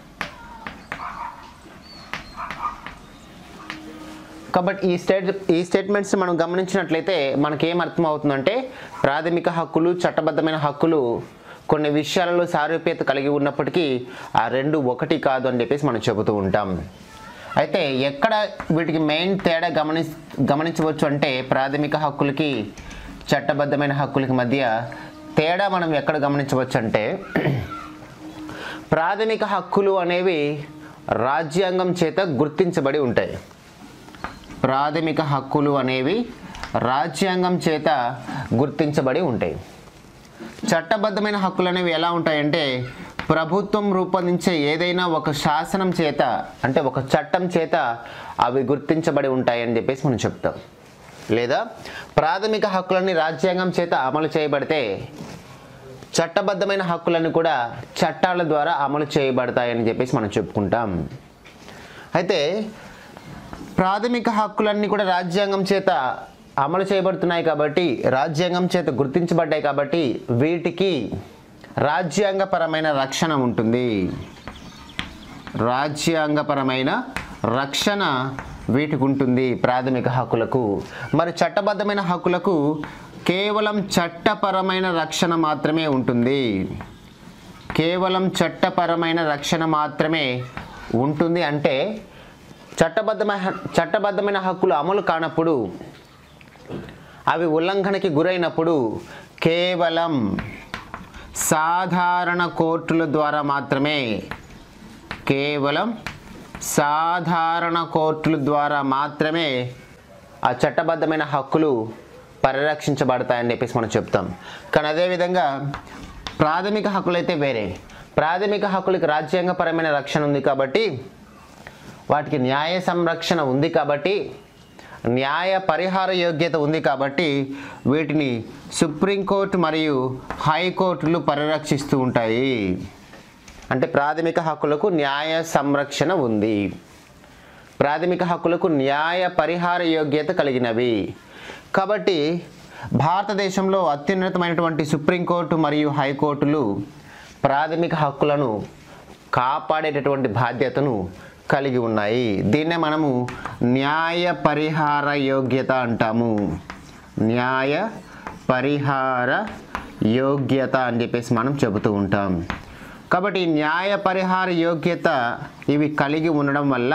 కాబట్టి ఈ స్టేట్ ఈ స్టేట్మెంట్స్ మనం గమనించినట్లయితే మనకేం అర్థం అవుతుందంటే ప్రాథమిక హక్కులు చట్టబద్ధమైన హక్కులు కొన్ని విషయాలలో సారూప్యత కలిగి ఉన్నప్పటికీ ఆ రెండు ఒకటి కాదు అని చెప్పేసి మనం చెబుతూ ఉంటాం అయితే ఎక్కడ వీటికి మెయిన్ తేడా గమని గమనించవచ్చు అంటే ప్రాథమిక హక్కులకి చట్టబద్ధమైన హక్కులకి మధ్య తేడా మనం ఎక్కడ గమనించవచ్చు అంటే ప్రాథమిక హక్కులు అనేవి రాజ్యాంగం చేత గుర్తించబడి ఉంటాయి ప్రాథమిక హక్కులు అనేవి రాజ్యాంగం చేత గుర్తించబడి ఉంటాయి చట్టబద్ధమైన హక్కులు అనేవి ఎలా ఉంటాయంటే ప్రభుత్వం రూపొందించే ఏదైనా ఒక శాసనం చేత అంటే ఒక చట్టం చేత అవి గుర్తించబడి ఉంటాయని చెప్పేసి మనం చెప్తాం లేదా ప్రాథమిక హక్కులన్నీ రాజ్యాంగం చేత అమలు చేయబడితే చట్టబద్ధమైన హక్కులను కూడా చట్టాల ద్వారా అమలు చేయబడతాయని చెప్పేసి మనం చెప్పుకుంటాం అయితే ప్రాథమిక హక్కులన్నీ కూడా రాజ్యాంగం చేత అమలు చేయబడుతున్నాయి కాబట్టి రాజ్యాంగం చేత గుర్తించబడ్డాయి కాబట్టి వీటికి రాజ్యాంగపరమైన రక్షణ ఉంటుంది రాజ్యాంగపరమైన రక్షణ వీటికి ఉంటుంది ప్రాథమిక హక్కులకు మరి చట్టబద్ధమైన హక్కులకు కేవలం చట్టపరమైన రక్షణ మాత్రమే ఉంటుంది కేవలం చట్టపరమైన రక్షణ మాత్రమే ఉంటుంది అంటే చట్టబద్ధమైన చట్టబద్ధమైన హక్కులు అమలు కానప్పుడు అవి ఉల్లంఘనకి గురైనప్పుడు కేవలం సాధారణ కోర్టుల ద్వారా మాత్రమే కేవలం సాధారణ కోర్టుల ద్వారా మాత్రమే ఆ చట్టబద్ధమైన హక్కులు పరిరక్షించబడతాయని చెప్పేసి మనం చెప్తాం కానీ అదేవిధంగా ప్రాథమిక హక్కులు అయితే వేరే ప్రాథమిక హక్కులకి రాజ్యాంగపరమైన రక్షణ ఉంది కాబట్టి వాటికి న్యాయ సంరక్షణ ఉంది కాబట్టి న్యాయ పరిహార యోగ్యత ఉంది కాబట్టి వీటిని సుప్రీంకోర్టు మరియు హైకోర్టులు పరిరక్షిస్తూ ఉంటాయి అంటే ప్రాథమిక హక్కులకు న్యాయ సంరక్షణ ఉంది ప్రాథమిక హక్కులకు న్యాయ పరిహార యోగ్యత కలిగినవి కాబట్టి భారతదేశంలో అత్యున్నతమైనటువంటి సుప్రీంకోర్టు మరియు హైకోర్టులు ప్రాథమిక హక్కులను కాపాడేటటువంటి బాధ్యతను కలిగి ఉన్నాయి దీన్నే మనము న్యాయ పరిహార యోగ్యత అంటాము న్యాయ పరిహార యోగ్యత అని చెప్పేసి మనం చెబుతూ ఉంటాం కాబట్టి ఈ న్యాయ పరిహార యోగ్యత ఇవి కలిగి ఉండడం వల్ల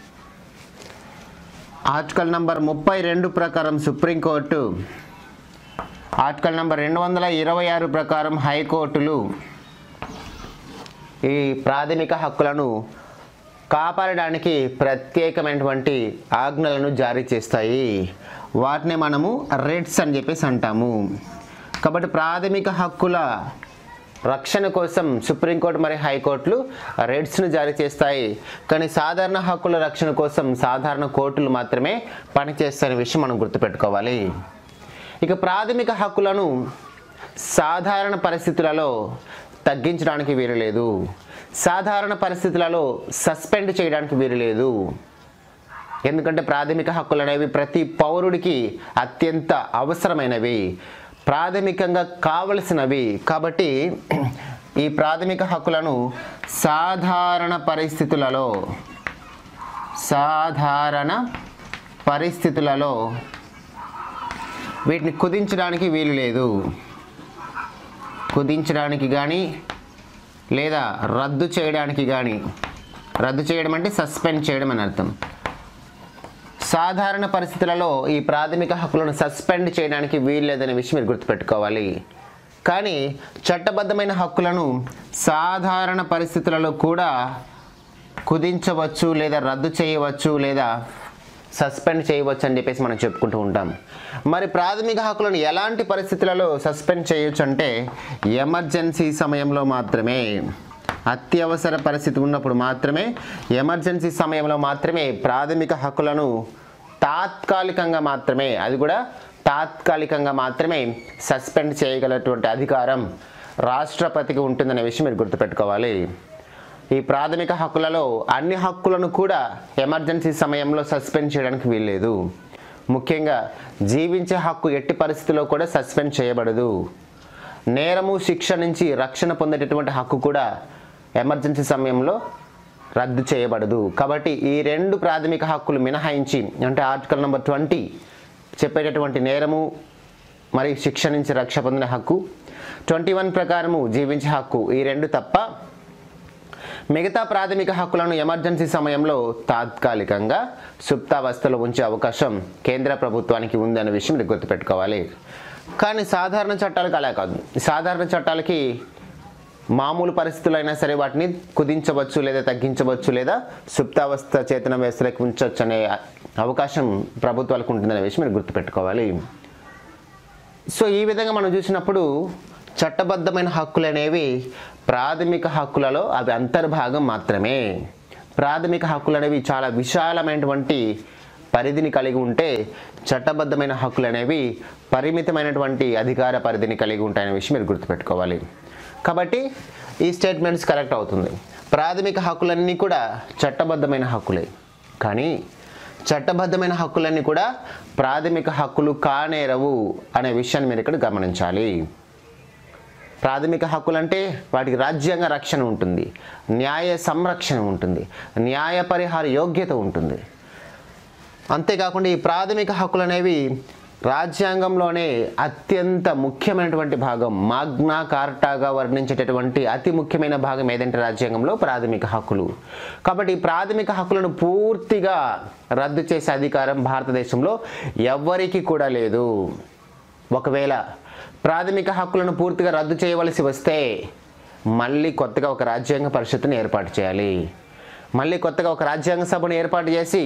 ఆర్టికల్ నంబర్ ముప్పై రెండు ప్రకారం సుప్రీంకోర్టు ఆర్టికల్ నంబర్ రెండు వందల ఇరవై ఆరు ప్రకారం హైకోర్టులు ఈ ప్రాథమిక హక్కులను కాపాడడానికి ప్రత్యేకమైనటువంటి ఆజ్ఞలను జారీ చేస్తాయి వాటిని మనము రెడ్స్ అని చెప్పేసి అంటాము కాబట్టి ప్రాథమిక హక్కుల రక్షణ కోసం సుప్రీంకోర్టు మరియు హైకోర్టులు రెడ్స్ను జారీ చేస్తాయి కానీ సాధారణ హక్కుల రక్షణ కోసం సాధారణ కోర్టులు మాత్రమే పనిచేస్తాయనే విషయం మనం గుర్తుపెట్టుకోవాలి ఇక ప్రాథమిక హక్కులను సాధారణ పరిస్థితులలో తగ్గించడానికి వీలు లేదు సాధారణ పరిస్థితులలో సస్పెండ్ చేయడానికి వీలు లేదు ఎందుకంటే ప్రాథమిక హక్కులు అనేవి ప్రతి పౌరుడికి అత్యంత అవసరమైనవి ప్రాథమికంగా కావలసినవి కాబట్టి ఈ ప్రాథమిక హక్కులను సాధారణ పరిస్థితులలో సాధారణ పరిస్థితులలో వీటిని కుదించడానికి వీలు లేదు కుదించడానికి కానీ లేదా రద్దు చేయడానికి కానీ రద్దు చేయడం అంటే సస్పెండ్ చేయడం అని అర్థం సాధారణ పరిస్థితులలో ఈ ప్రాథమిక హక్కులను సస్పెండ్ చేయడానికి వీలు లేదనే విషయం మీరు గుర్తుపెట్టుకోవాలి కానీ చట్టబద్ధమైన హక్కులను సాధారణ పరిస్థితులలో కూడా కుదించవచ్చు లేదా రద్దు చేయవచ్చు లేదా సస్పెండ్ చేయవచ్చు అని చెప్పేసి మనం చెప్పుకుంటూ ఉంటాం మరి ప్రాథమిక హక్కులను ఎలాంటి పరిస్థితులలో సస్పెండ్ చేయొచ్చు అంటే ఎమర్జెన్సీ సమయంలో మాత్రమే అత్యవసర పరిస్థితి ఉన్నప్పుడు మాత్రమే ఎమర్జెన్సీ సమయంలో మాత్రమే ప్రాథమిక హక్కులను తాత్కాలికంగా మాత్రమే అది కూడా తాత్కాలికంగా మాత్రమే సస్పెండ్ చేయగలటువంటి అధికారం రాష్ట్రపతికి ఉంటుందనే విషయం మీరు గుర్తుపెట్టుకోవాలి ఈ ప్రాథమిక హక్కులలో అన్ని హక్కులను కూడా ఎమర్జెన్సీ సమయంలో సస్పెండ్ చేయడానికి వీల్లేదు ముఖ్యంగా జీవించే హక్కు ఎట్టి పరిస్థితిలో కూడా సస్పెండ్ చేయబడదు నేరము శిక్ష నుంచి రక్షణ పొందేటటువంటి హక్కు కూడా ఎమర్జెన్సీ సమయంలో రద్దు చేయబడదు కాబట్టి ఈ రెండు ప్రాథమిక హక్కులు మినహాయించి అంటే ఆర్టికల్ నెంబర్ ట్వంటీ చెప్పేటటువంటి నేరము మరియు శిక్ష నుంచి రక్ష పొందిన హక్కు ట్వంటీ వన్ ప్రకారము జీవించే హక్కు ఈ రెండు తప్ప మిగతా ప్రాథమిక హక్కులను ఎమర్జెన్సీ సమయంలో తాత్కాలికంగా సుప్తావస్థలో ఉంచే అవకాశం కేంద్ర ప్రభుత్వానికి ఉందనే విషయం మీరు గుర్తుపెట్టుకోవాలి కానీ సాధారణ చట్టాలకు అలా కాదు సాధారణ చట్టాలకి మామూలు పరిస్థితులైనా సరే వాటిని కుదించవచ్చు లేదా తగ్గించవచ్చు లేదా సుప్తావస్థ చేతన వ్యవస్థలకు ఉంచవచ్చు అనే అవకాశం ప్రభుత్వాలకు ఉంటుందనే విషయం మీరు గుర్తుపెట్టుకోవాలి సో ఈ విధంగా మనం చూసినప్పుడు చట్టబద్ధమైన హక్కులు అనేవి ప్రాథమిక హక్కులలో అవి అంతర్భాగం మాత్రమే ప్రాథమిక హక్కులు అనేవి చాలా విశాలమైనటువంటి పరిధిని కలిగి ఉంటే చట్టబద్ధమైన హక్కులు అనేవి పరిమితమైనటువంటి అధికార పరిధిని కలిగి ఉంటాయనే విషయం మీరు గుర్తుపెట్టుకోవాలి కాబట్టి ఈ స్టేట్మెంట్స్ కరెక్ట్ అవుతుంది ప్రాథమిక హక్కులన్నీ కూడా చట్టబద్ధమైన హక్కులే కానీ చట్టబద్ధమైన హక్కులన్నీ కూడా ప్రాథమిక హక్కులు కానేరవు అనే విషయాన్ని మీరు ఇక్కడ గమనించాలి ప్రాథమిక హక్కులు అంటే వాటికి రాజ్యాంగ రక్షణ ఉంటుంది న్యాయ సంరక్షణ ఉంటుంది న్యాయ పరిహార యోగ్యత ఉంటుంది అంతేకాకుండా ఈ ప్రాథమిక హక్కులు అనేవి రాజ్యాంగంలోనే అత్యంత ముఖ్యమైనటువంటి భాగం మాగ్నా కార్టాగా వర్ణించేటటువంటి అతి ముఖ్యమైన భాగం ఏదంటే రాజ్యాంగంలో ప్రాథమిక హక్కులు కాబట్టి ఈ ప్రాథమిక హక్కులను పూర్తిగా రద్దు చేసే అధికారం భారతదేశంలో ఎవ్వరికీ కూడా లేదు ఒకవేళ ప్రాథమిక హక్కులను పూర్తిగా రద్దు చేయవలసి వస్తే మళ్ళీ కొత్తగా ఒక రాజ్యాంగ పరిషత్తుని ఏర్పాటు చేయాలి మళ్ళీ కొత్తగా ఒక రాజ్యాంగ సభను ఏర్పాటు చేసి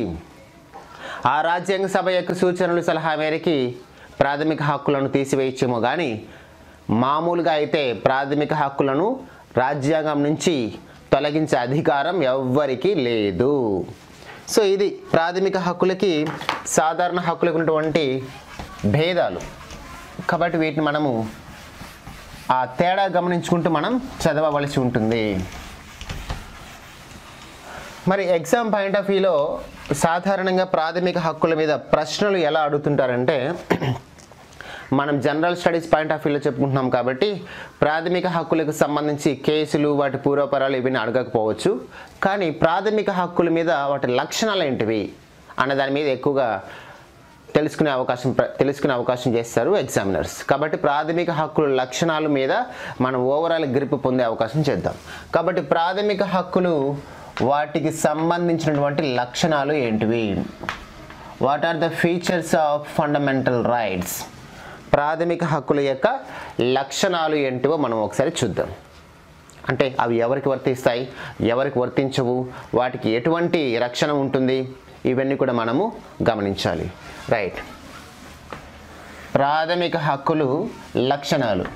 ఆ రాజ్యాంగ సభ యొక్క సూచనలు సలహా మేరకి ప్రాథమిక హక్కులను తీసివేయచ్చేమో కానీ మామూలుగా అయితే ప్రాథమిక హక్కులను రాజ్యాంగం నుంచి తొలగించే అధికారం ఎవ్వరికీ లేదు సో ఇది ప్రాథమిక హక్కులకి సాధారణ హక్కులకు ఉన్నటువంటి భేదాలు కాబట్టి వీటిని మనము ఆ తేడా గమనించుకుంటూ మనం చదవవలసి ఉంటుంది మరి ఎగ్జామ్ పాయింట్ ఆఫ్ వ్యూలో సాధారణంగా ప్రాథమిక హక్కుల మీద ప్రశ్నలు ఎలా అడుగుతుంటారంటే మనం జనరల్ స్టడీస్ పాయింట్ ఆఫ్ వ్యూలో చెప్పుకుంటున్నాం కాబట్టి ప్రాథమిక హక్కులకు సంబంధించి కేసులు వాటి పూర్వపరాలు ఇవన్నీ అడగకపోవచ్చు కానీ ప్రాథమిక హక్కుల మీద వాటి లక్షణాలు ఏంటివి అనే దాని మీద ఎక్కువగా తెలుసుకునే అవకాశం ప్ర- తెలుసుకునే అవకాశం చేస్తారు ఎగ్జామినర్స్ కాబట్టి ప్రాథమిక హక్కుల లక్షణాల మీద మనం ఓవరాల్ గ్రిప్ పొందే అవకాశం చేద్దాం కాబట్టి ప్రాథమిక హక్కులు వాటికి సంబంధించినటువంటి లక్షణాలు ఏంటివి what are the features of fundamental rights ప్రాథమిక హక్కుల యొక్క లక్షణాలు ఏంటివో మనం ఒకసారి చూద్దాం అంటే అవి ఎవరికి వర్తిస్తాయి ఎవరికి వర్తించవు వాటికి ఎటువంటి రక్షణ ఉంటుంది ఇవన్నీ కూడా మనము గమనించాలి రైట్ ప్రాథమిక హక్కులు లక్షణాలు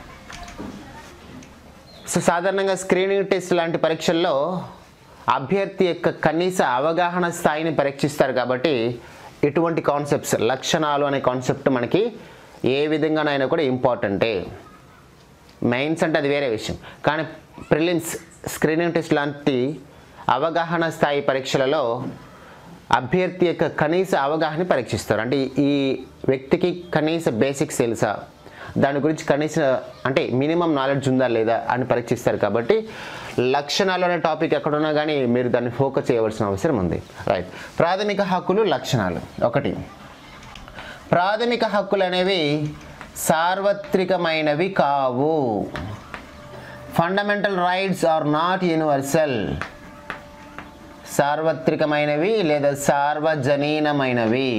సో సాధారణంగా స్క్రీనింగ్ టెస్ట్ లాంటి పరీక్షల్లో అభ్యర్థి యొక్క కనీస అవగాహన స్థాయిని పరీక్షిస్తారు కాబట్టి ఇటువంటి కాన్సెప్ట్స్ లక్షణాలు అనే కాన్సెప్ట్ మనకి ఏ విధంగానైనా కూడా ఇంపార్టెంటే మెయిన్స్ అంటే అది వేరే విషయం కానీ ప్రిలిమ్స్ స్క్రీనింగ్ టెస్ట్ లాంటి అవగాహన స్థాయి పరీక్షలలో అభ్యర్థి యొక్క కనీస అవగాహన పరీక్షిస్తారు అంటే ఈ వ్యక్తికి కనీస బేసిక్స్ తెలుసా దాని గురించి కనీస అంటే మినిమం నాలెడ్జ్ ఉందా లేదా అని పరీక్షిస్తారు కాబట్టి లక్షణాలు అనే టాపిక్ ఎక్కడున్నా కానీ మీరు దాన్ని ఫోకస్ చేయవలసిన అవసరం ఉంది రైట్ ప్రాథమిక హక్కులు లక్షణాలు ఒకటి ప్రాథమిక హక్కులు అనేవి సార్వత్రికమైనవి కావు fundamental rights are not universal సార్వత్రికమైనవి లేదా సార్వజనీనమైనవి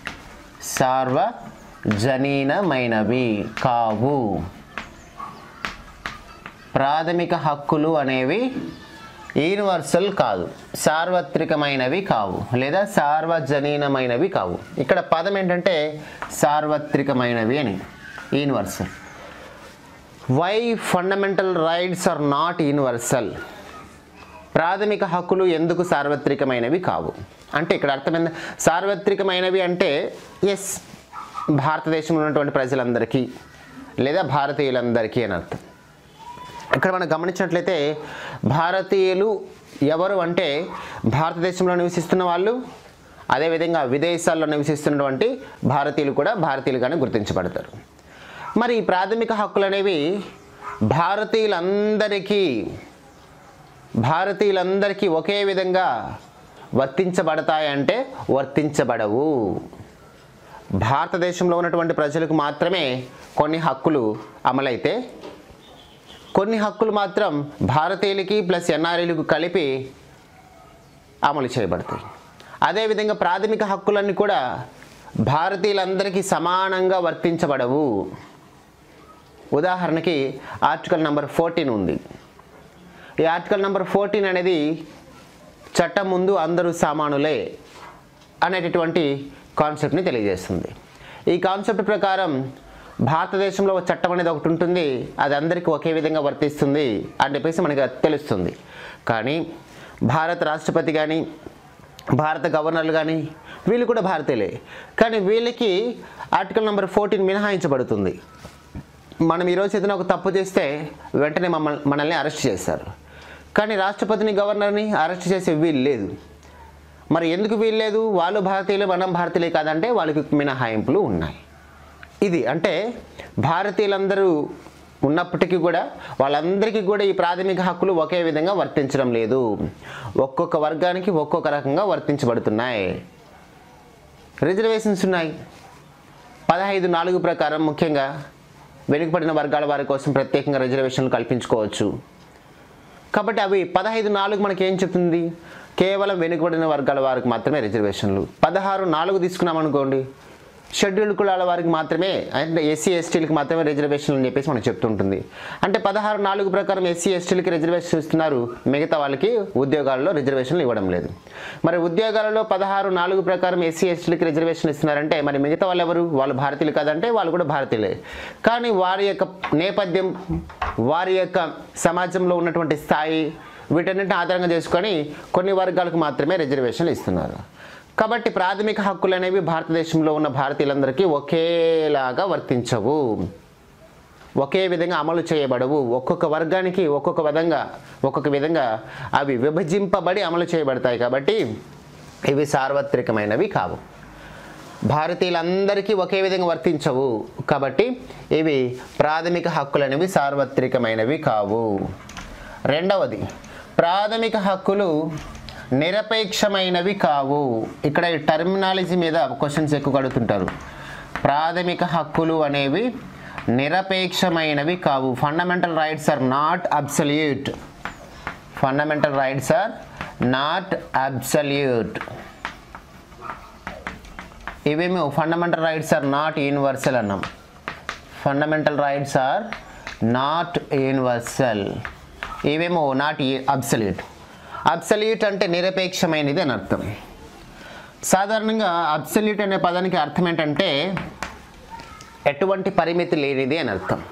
సార్వజనీనమైనవి కావు ప్రాథమిక హక్కులు అనేవి యూనివర్సల్ కాదు సార్వత్రికమైనవి కావు లేదా సార్వజనీనమైనవి కావు ఇక్కడ పదం ఏంటంటే సార్వత్రికమైనవి అని universal why fundamental rights are not universal ప్రాథమిక హక్కులు ఎందుకు సార్వత్రికమైనవి కావు అంటే ఇక్కడ అర్థమైంది సార్వత్రికమైనవి అంటే ఎస్ భారతదేశంలో ఉన్నటువంటి ప్రజలందరికీ లేదా భారతీయులందరికీ అని అర్థం ఇక్కడ మనం గమనించినట్లయితే భారతీయులు ఎవరు అంటే భారతదేశంలో నివసిస్తున్న వాళ్ళు అదేవిధంగా విదేశాల్లో నివసిస్తున్నటువంటి భారతీయులు కూడా భారతీయులుగానే గుర్తించబడతారు మరి ఈ ప్రాథమిక హక్కులు అనేవి భారతీయులందరికీ భారతీయులందరికీ ఒకే విధంగా వర్తించబడతాయంటే వర్తించబడవు భారతదేశంలో ఉన్నటువంటి ప్రజలకు మాత్రమే కొన్ని హక్కులు అమలైతే కొన్ని హక్కులు మాత్రం భారతీయులకి ప్లస్ ఎన్ఆర్ఐలకు కలిపి అమలు చేయబడతాయి అదేవిధంగా ప్రాథమిక హక్కులన్నీ కూడా భారతీయులందరికీ సమానంగా వర్తించబడవు ఉదాహరణకి ఆర్టికల్ నెంబర్ ఫోర్టీన్ ఉంది ఈ ఆర్టికల్ నెంబర్ ఫోర్టీన్ అనేది చట్టం ముందు అందరూ సమానులే అనేటటువంటి కాన్సెప్ట్ని తెలియజేస్తుంది ఈ కాన్సెప్ట్ ప్రకారం భారతదేశంలో ఒక చట్టం అనేది ఒకటి ఉంటుంది అది అందరికీ ఒకే విధంగా వర్తిస్తుంది అని చెప్పేసి మనకి తెలుస్తుంది కానీ భారత రాష్ట్రపతి కానీ భారత గవర్నర్లు కానీ వీళ్ళు కూడా భారతీయులే కానీ వీళ్ళకి ఆర్టికల్ నెంబర్ ఫోర్టీన్ మినహాయించబడుతుంది మనం ఈరోజు ఏదైనా ఒక తప్పు చేస్తే వెంటనే మమ్మల్ని మనల్ని అరెస్ట్ చేస్తారు కానీ రాష్ట్రపతిని గవర్నర్ని అరెస్ట్ చేసే వీలు లేదు మరి ఎందుకు వీలు లేదు వాళ్ళు భారతీయులు మనం భారతీయులే కాదంటే వాళ్ళకి మినహాయింపులు ఉన్నాయి ఇది అంటే భారతీయులందరూ ఉన్నప్పటికీ కూడా వాళ్ళందరికీ కూడా ఈ ప్రాథమిక హక్కులు ఒకే విధంగా వర్తించడం లేదు ఒక్కొక్క వర్గానికి ఒక్కొక్క రకంగా వర్తించబడుతున్నాయి రిజర్వేషన్స్ ఉన్నాయి పదహైదు నాలుగు ప్రకారం ముఖ్యంగా వెనుకబడిన వర్గాల వారి కోసం ప్రత్యేకంగా రిజర్వేషన్లు కల్పించుకోవచ్చు కాబట్టి అవి పదహైదు నాలుగు మనకి ఏం చెప్తుంది కేవలం వెనుకబడిన వర్గాల వారికి మాత్రమే రిజర్వేషన్లు పదహారు నాలుగు తీసుకున్నాం అనుకోండి షెడ్యూల్డ్ కులాల వారికి మాత్రమే అంటే ఎస్సీ ఎస్టీలకు మాత్రమే రిజర్వేషన్లు అని చెప్పేసి మనకు చెప్తుంటుంది అంటే పదహారు నాలుగు ప్రకారం ఎస్సీ ఎస్టీలకి రిజర్వేషన్ ఇస్తున్నారు మిగతా వాళ్ళకి ఉద్యోగాల్లో రిజర్వేషన్లు ఇవ్వడం లేదు మరి ఉద్యోగాలలో పదహారు నాలుగు ప్రకారం ఎస్సీ ఎస్టీలకి రిజర్వేషన్ ఇస్తున్నారంటే మరి మిగతా వాళ్ళు ఎవరు వాళ్ళు భారతీయులు కాదంటే వాళ్ళు కూడా భారతీయులే కానీ వారి యొక్క నేపథ్యం వారి యొక్క సమాజంలో ఉన్నటువంటి స్థాయి వీటన్నిటిని ఆధారంగా చేసుకొని కొన్ని వర్గాలకు మాత్రమే రిజర్వేషన్లు ఇస్తున్నారు కాబట్టి ప్రాథమిక హక్కులు అనేవి భారతదేశంలో ఉన్న భారతీయులందరికీ ఒకేలాగా వర్తించవు ఒకే విధంగా అమలు చేయబడవు ఒక్కొక్క వర్గానికి ఒక్కొక్క విధంగా ఒక్కొక్క విధంగా అవి విభజింపబడి అమలు చేయబడతాయి కాబట్టి ఇవి సార్వత్రికమైనవి కావు భారతీయులందరికీ ఒకే విధంగా వర్తించవు కాబట్టి ఇవి ప్రాథమిక హక్కులు అనేవి సార్వత్రికమైనవి కావు రెండవది ప్రాథమిక హక్కులు నిరపేక్షమైనవి కావు ఇక్కడ ఈ టర్మినాలజీ మీద క్వశ్చన్స్ ఎక్కువ అడుగుతుంటారు ప్రాథమిక హక్కులు అనేవి నిరపేక్షమైనవి కావు fundamental rights are not absolute fundamental rights are not absolute ఇవేమో fundamental rights are not universal అన్నాం fundamental rights are not universal ఇవేమో నాట్ అబ్సల్యూట్ అబ్సల్యూట్ అంటే నిరపేక్షమైనది అని అర్థం సాధారణంగా అబ్సల్యూట్ అనే పదానికి అర్థం ఏంటంటే ఎటువంటి పరిమితి లేనిది అని అర్థం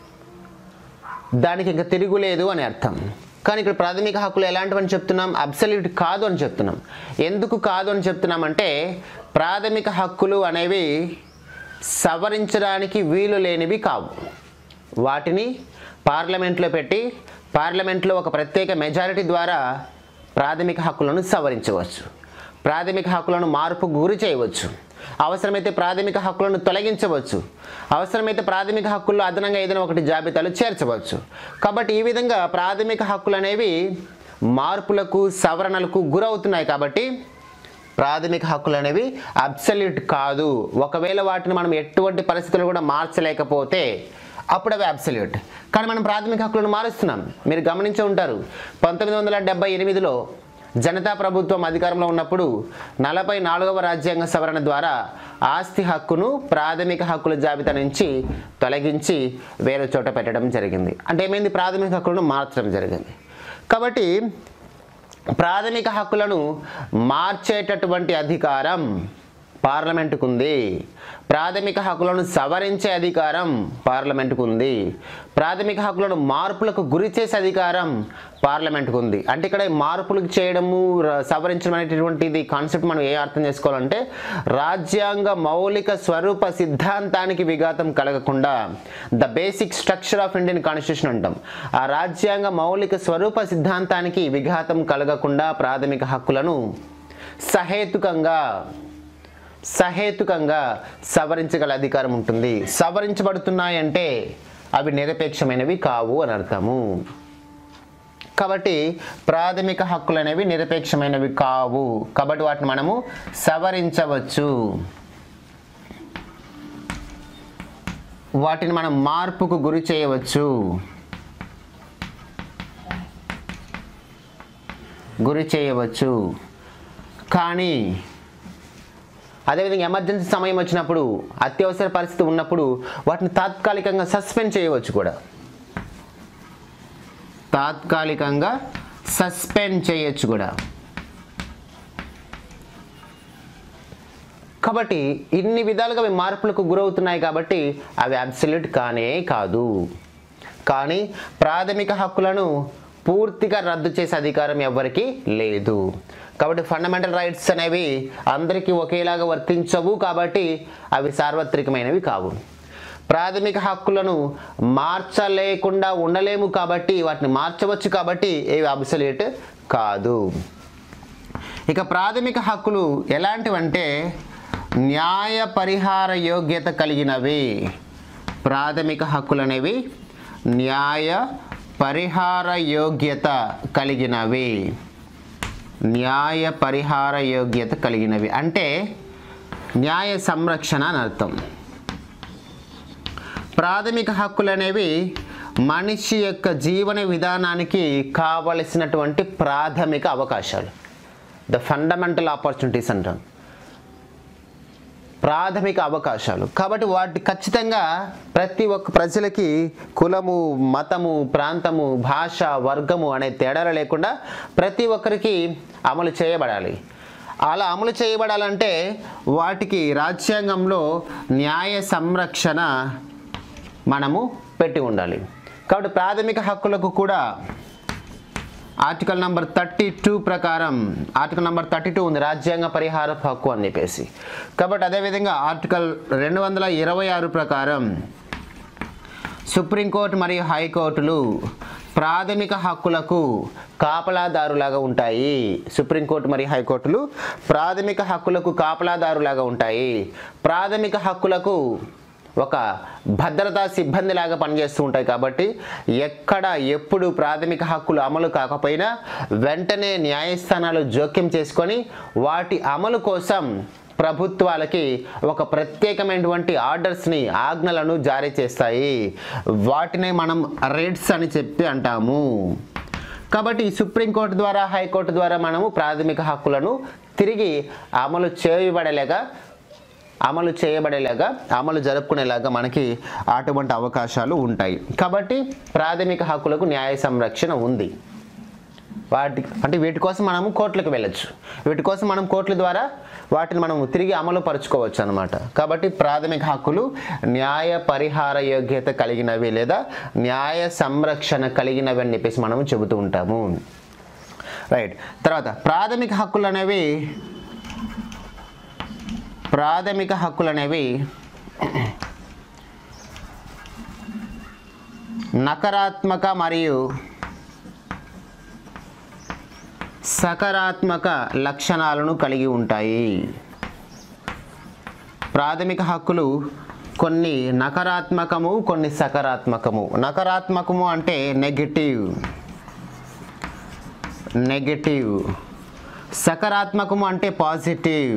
దానికి ఇంకా తిరుగులేదు అని అర్థం కానీ ఇక్కడ ప్రాథమిక హక్కులు ఎలాంటివని చెప్తున్నాం అబ్సల్యూట్ కాదు అని చెప్తున్నాం ఎందుకు కాదు అని చెప్తున్నామంటే ప్రాథమిక హక్కులు అనేవి సవరించడానికి వీలు లేనివి కావు వాటిని పార్లమెంట్లో పెట్టి పార్లమెంట్లో ఒక ప్రత్యేక మెజారిటీ ద్వారా ప్రాథమిక హక్కులను సవరించవచ్చు ప్రాథమిక హక్కులను మార్పుకు గురి చేయవచ్చు అవసరమైతే ప్రాథమిక హక్కులను తొలగించవచ్చు అవసరమైతే ప్రాథమిక హక్కుల్లో అదనంగా ఏదైనా ఒకటి జాబితాలో చేర్చవచ్చు కాబట్టి ఈ విధంగా ప్రాథమిక హక్కులు అనేవి మార్పులకు సవరణలకు గురవుతున్నాయి కాబట్టి ప్రాథమిక హక్కులు అనేవి అబ్సల్యూట్ కాదు ఒకవేళ వాటిని మనం ఎటువంటి పరిస్థితులు కూడా మార్చలేకపోతే అప్పుడు అవి అబ్సల్యూట్ కానీ మనం ప్రాథమిక హక్కులను మారుస్తున్నాం మీరు గమనించి ఉంటారు పంతొమ్మిది వందల డెబ్బై ఎనిమిదిలో జనతా ప్రభుత్వం అధికారంలో ఉన్నప్పుడు నలభై నాలుగవ రాజ్యాంగ సవరణ ద్వారా ఆస్తి హక్కును ప్రాథమిక హక్కుల జాబితా నుంచి తొలగించి వేరే చోట పెట్టడం జరిగింది అంటే ఏమైంది ప్రాథమిక హక్కులను మార్చడం జరిగింది కాబట్టి ప్రాథమిక హక్కులను మార్చేటటువంటి అధికారం పార్లమెంటుకు ఉంది ప్రాథమిక హక్కులను సవరించే అధికారం పార్లమెంటుకు ఉంది ప్రాథమిక హక్కులను మార్పులకు గురి చేసే అధికారం పార్లమెంటుకు ఉంది అంటే ఇక్కడ ఈ మార్పులు చేయడము ర- సవరించడం అనేటటువంటిది కాన్సెప్ట్ మనం ఏ అర్థం చేసుకోవాలంటే రాజ్యాంగ మౌలిక స్వరూప సిద్ధాంతానికి విఘాతం కలగకుండా the basic structure of Indian constitution అంటాం ఆ రాజ్యాంగ మౌలిక స్వరూప సిద్ధాంతానికి విఘాతం కలగకుండా ప్రాథమిక హక్కులను సహేతుకంగా సహేతుకంగా సవరించగల అధికారం ఉంటుంది సవరించబడుతున్నాయంటే అవి నిరపేక్షమైనవి కావు అని అర్థము కాబట్టి ప్రాథమిక హక్కులు అనేవి నిరపేక్షమైనవి కావు కాబట్టి వాటిని మనము సవరించవచ్చు వాటిని మనం మార్పుకు గురి చేయవచ్చు గురి చేయవచ్చు కానీ అదేవిధంగా ఎమర్జెన్సీ సమయం వచ్చినప్పుడు అత్యవసర పరిస్థితి ఉన్నప్పుడు వాటిని తాత్కాలికంగా సస్పెండ్ చేయవచ్చు కూడా తాత్కాలికంగా సస్పెండ్ చేయొచ్చు కూడా కాబట్టి ఇన్ని విధాలుగా అవి మార్పులకు గురవుతున్నాయి కాబట్టి అవి అబ్సల్యూట్ కానే కాదు కానీ ప్రాథమిక హక్కులను పూర్తిగా రద్దు చేసే అధికారం ఎవ్వరికీ లేదు కాబట్టి ఫండమెంటల్ రైట్స్ అనేవి అందరికీ ఒకేలాగా వర్తించవు కాబట్టి అవి సార్వత్రికమైనవి కావు ప్రాథమిక హక్కులను మార్చలేకుండా ఉండలేము కాబట్టి వాటిని మార్చవచ్చు కాబట్టి ఇవి అబ్సల్యూట్ కాదు ఇక ప్రాథమిక హక్కులు ఎలాంటివంటే న్యాయ పరిహార యోగ్యత కలిగినవి ప్రాథమిక హక్కులు అనేవి న్యాయ పరిహార యోగ్యత కలిగినవి న్యాయ పరిహార యోగ్యత కలిగినవి అంటే న్యాయ సంరక్షణ అని అర్థం ప్రాథమిక హక్కులు అనేవి మనిషి యొక్క జీవన విధానానికి కావలసినటువంటి ప్రాథమిక అవకాశాలు ద ఫండమెంటల్ ఆపర్చునిటీస్ అంటాం ప్రాథమిక అవకాశాలు కాబట్టి వాటి ఖచ్చితంగా ప్రతి ఒక్క ప్రజలకి కులము మతము ప్రాంతము భాష వర్గము అనే తేడాలు లేకుండా ప్రతి ఒక్కరికి అమలు చేయబడాలి అలా అమలు చేయబడాలంటే వాటికి రాజ్యాంగంలో న్యాయ సంరక్షణ మనము పెట్టి ఉండాలి కాబట్టి ప్రాథమిక హక్కులకు కూడా ఆర్టికల్ నంబర్ థర్టీ టూ ప్రకారం ఆర్టికల్ నంబర్ థర్టీ టూ ఉంది రాజ్యాంగ పరిహార హక్కు అని చెప్పేసి కాబట్టి అదేవిధంగా ఆర్టికల్ రెండు వందల ఇరవై ఆరు ప్రకారం సుప్రీంకోర్టు మరియు హైకోర్టులు ప్రాథమిక హక్కులకు కాపలాదారులాగా ఉంటాయి సుప్రీంకోర్టు మరియు హైకోర్టులు ప్రాథమిక హక్కులకు కాపలాదారులాగా ఉంటాయి ప్రాథమిక హక్కులకు ఒక భద్రతా సిబ్బంది లాగా పనిచేస్తూ ఉంటాయి కాబట్టి ఎక్కడ ఎప్పుడు ప్రాథమిక హక్కులు అమలు కాకపోయినా వెంటనే న్యాయస్థానాలు జోక్యం చేసుకొని వాటి అమలు కోసం ప్రభుత్వాలకి ఒక ప్రత్యేకమైనటువంటి ఆర్డర్స్ని ఆజ్ఞలను జారీ చేస్తాయి వాటినే మనం రేట్స్ అని చెప్పి అంటాము కాబట్టి ఈ సుప్రీంకోర్టు ద్వారా హైకోర్టు ద్వారా మనము ప్రాథమిక హక్కులను తిరిగి అమలు చేయబడలేక అమలు చేయబడేలాగా అమలు జరుపుకునేలాగా మనకి అటువంటి అవకాశాలు ఉంటాయి కాబట్టి ప్రాథమిక హక్కులకు న్యాయ సంరక్షణ ఉంది వాటి అంటే వీటి కోసం మనము కోర్టులకు వెళ్ళొచ్చు వీటి కోసం మనం కోర్టుల ద్వారా వాటిని మనం తిరిగి అమలు పరుచుకోవచ్చు అనమాట కాబట్టి ప్రాథమిక హక్కులు న్యాయ పరిహార యోగ్యత కలిగినవి లేదా న్యాయ సంరక్షణ కలిగినవి అని చెప్పేసి మనము చెబుతూ ఉంటాము రైట్ తర్వాత ప్రాథమిక హక్కులు అనేవి ప్రాథమిక హక్కులు అనేవి నకారాత్మక మరియు సకారాత్మక లక్షణాలను కలిగి ఉంటాయి ప్రాథమిక హక్కులు కొన్ని నకారాత్మకము కొన్ని సకారాత్మకము నకారాత్మకము అంటే నెగటివ్ నెగటివ్ సకారాత్మకము అంటే పాజిటివ్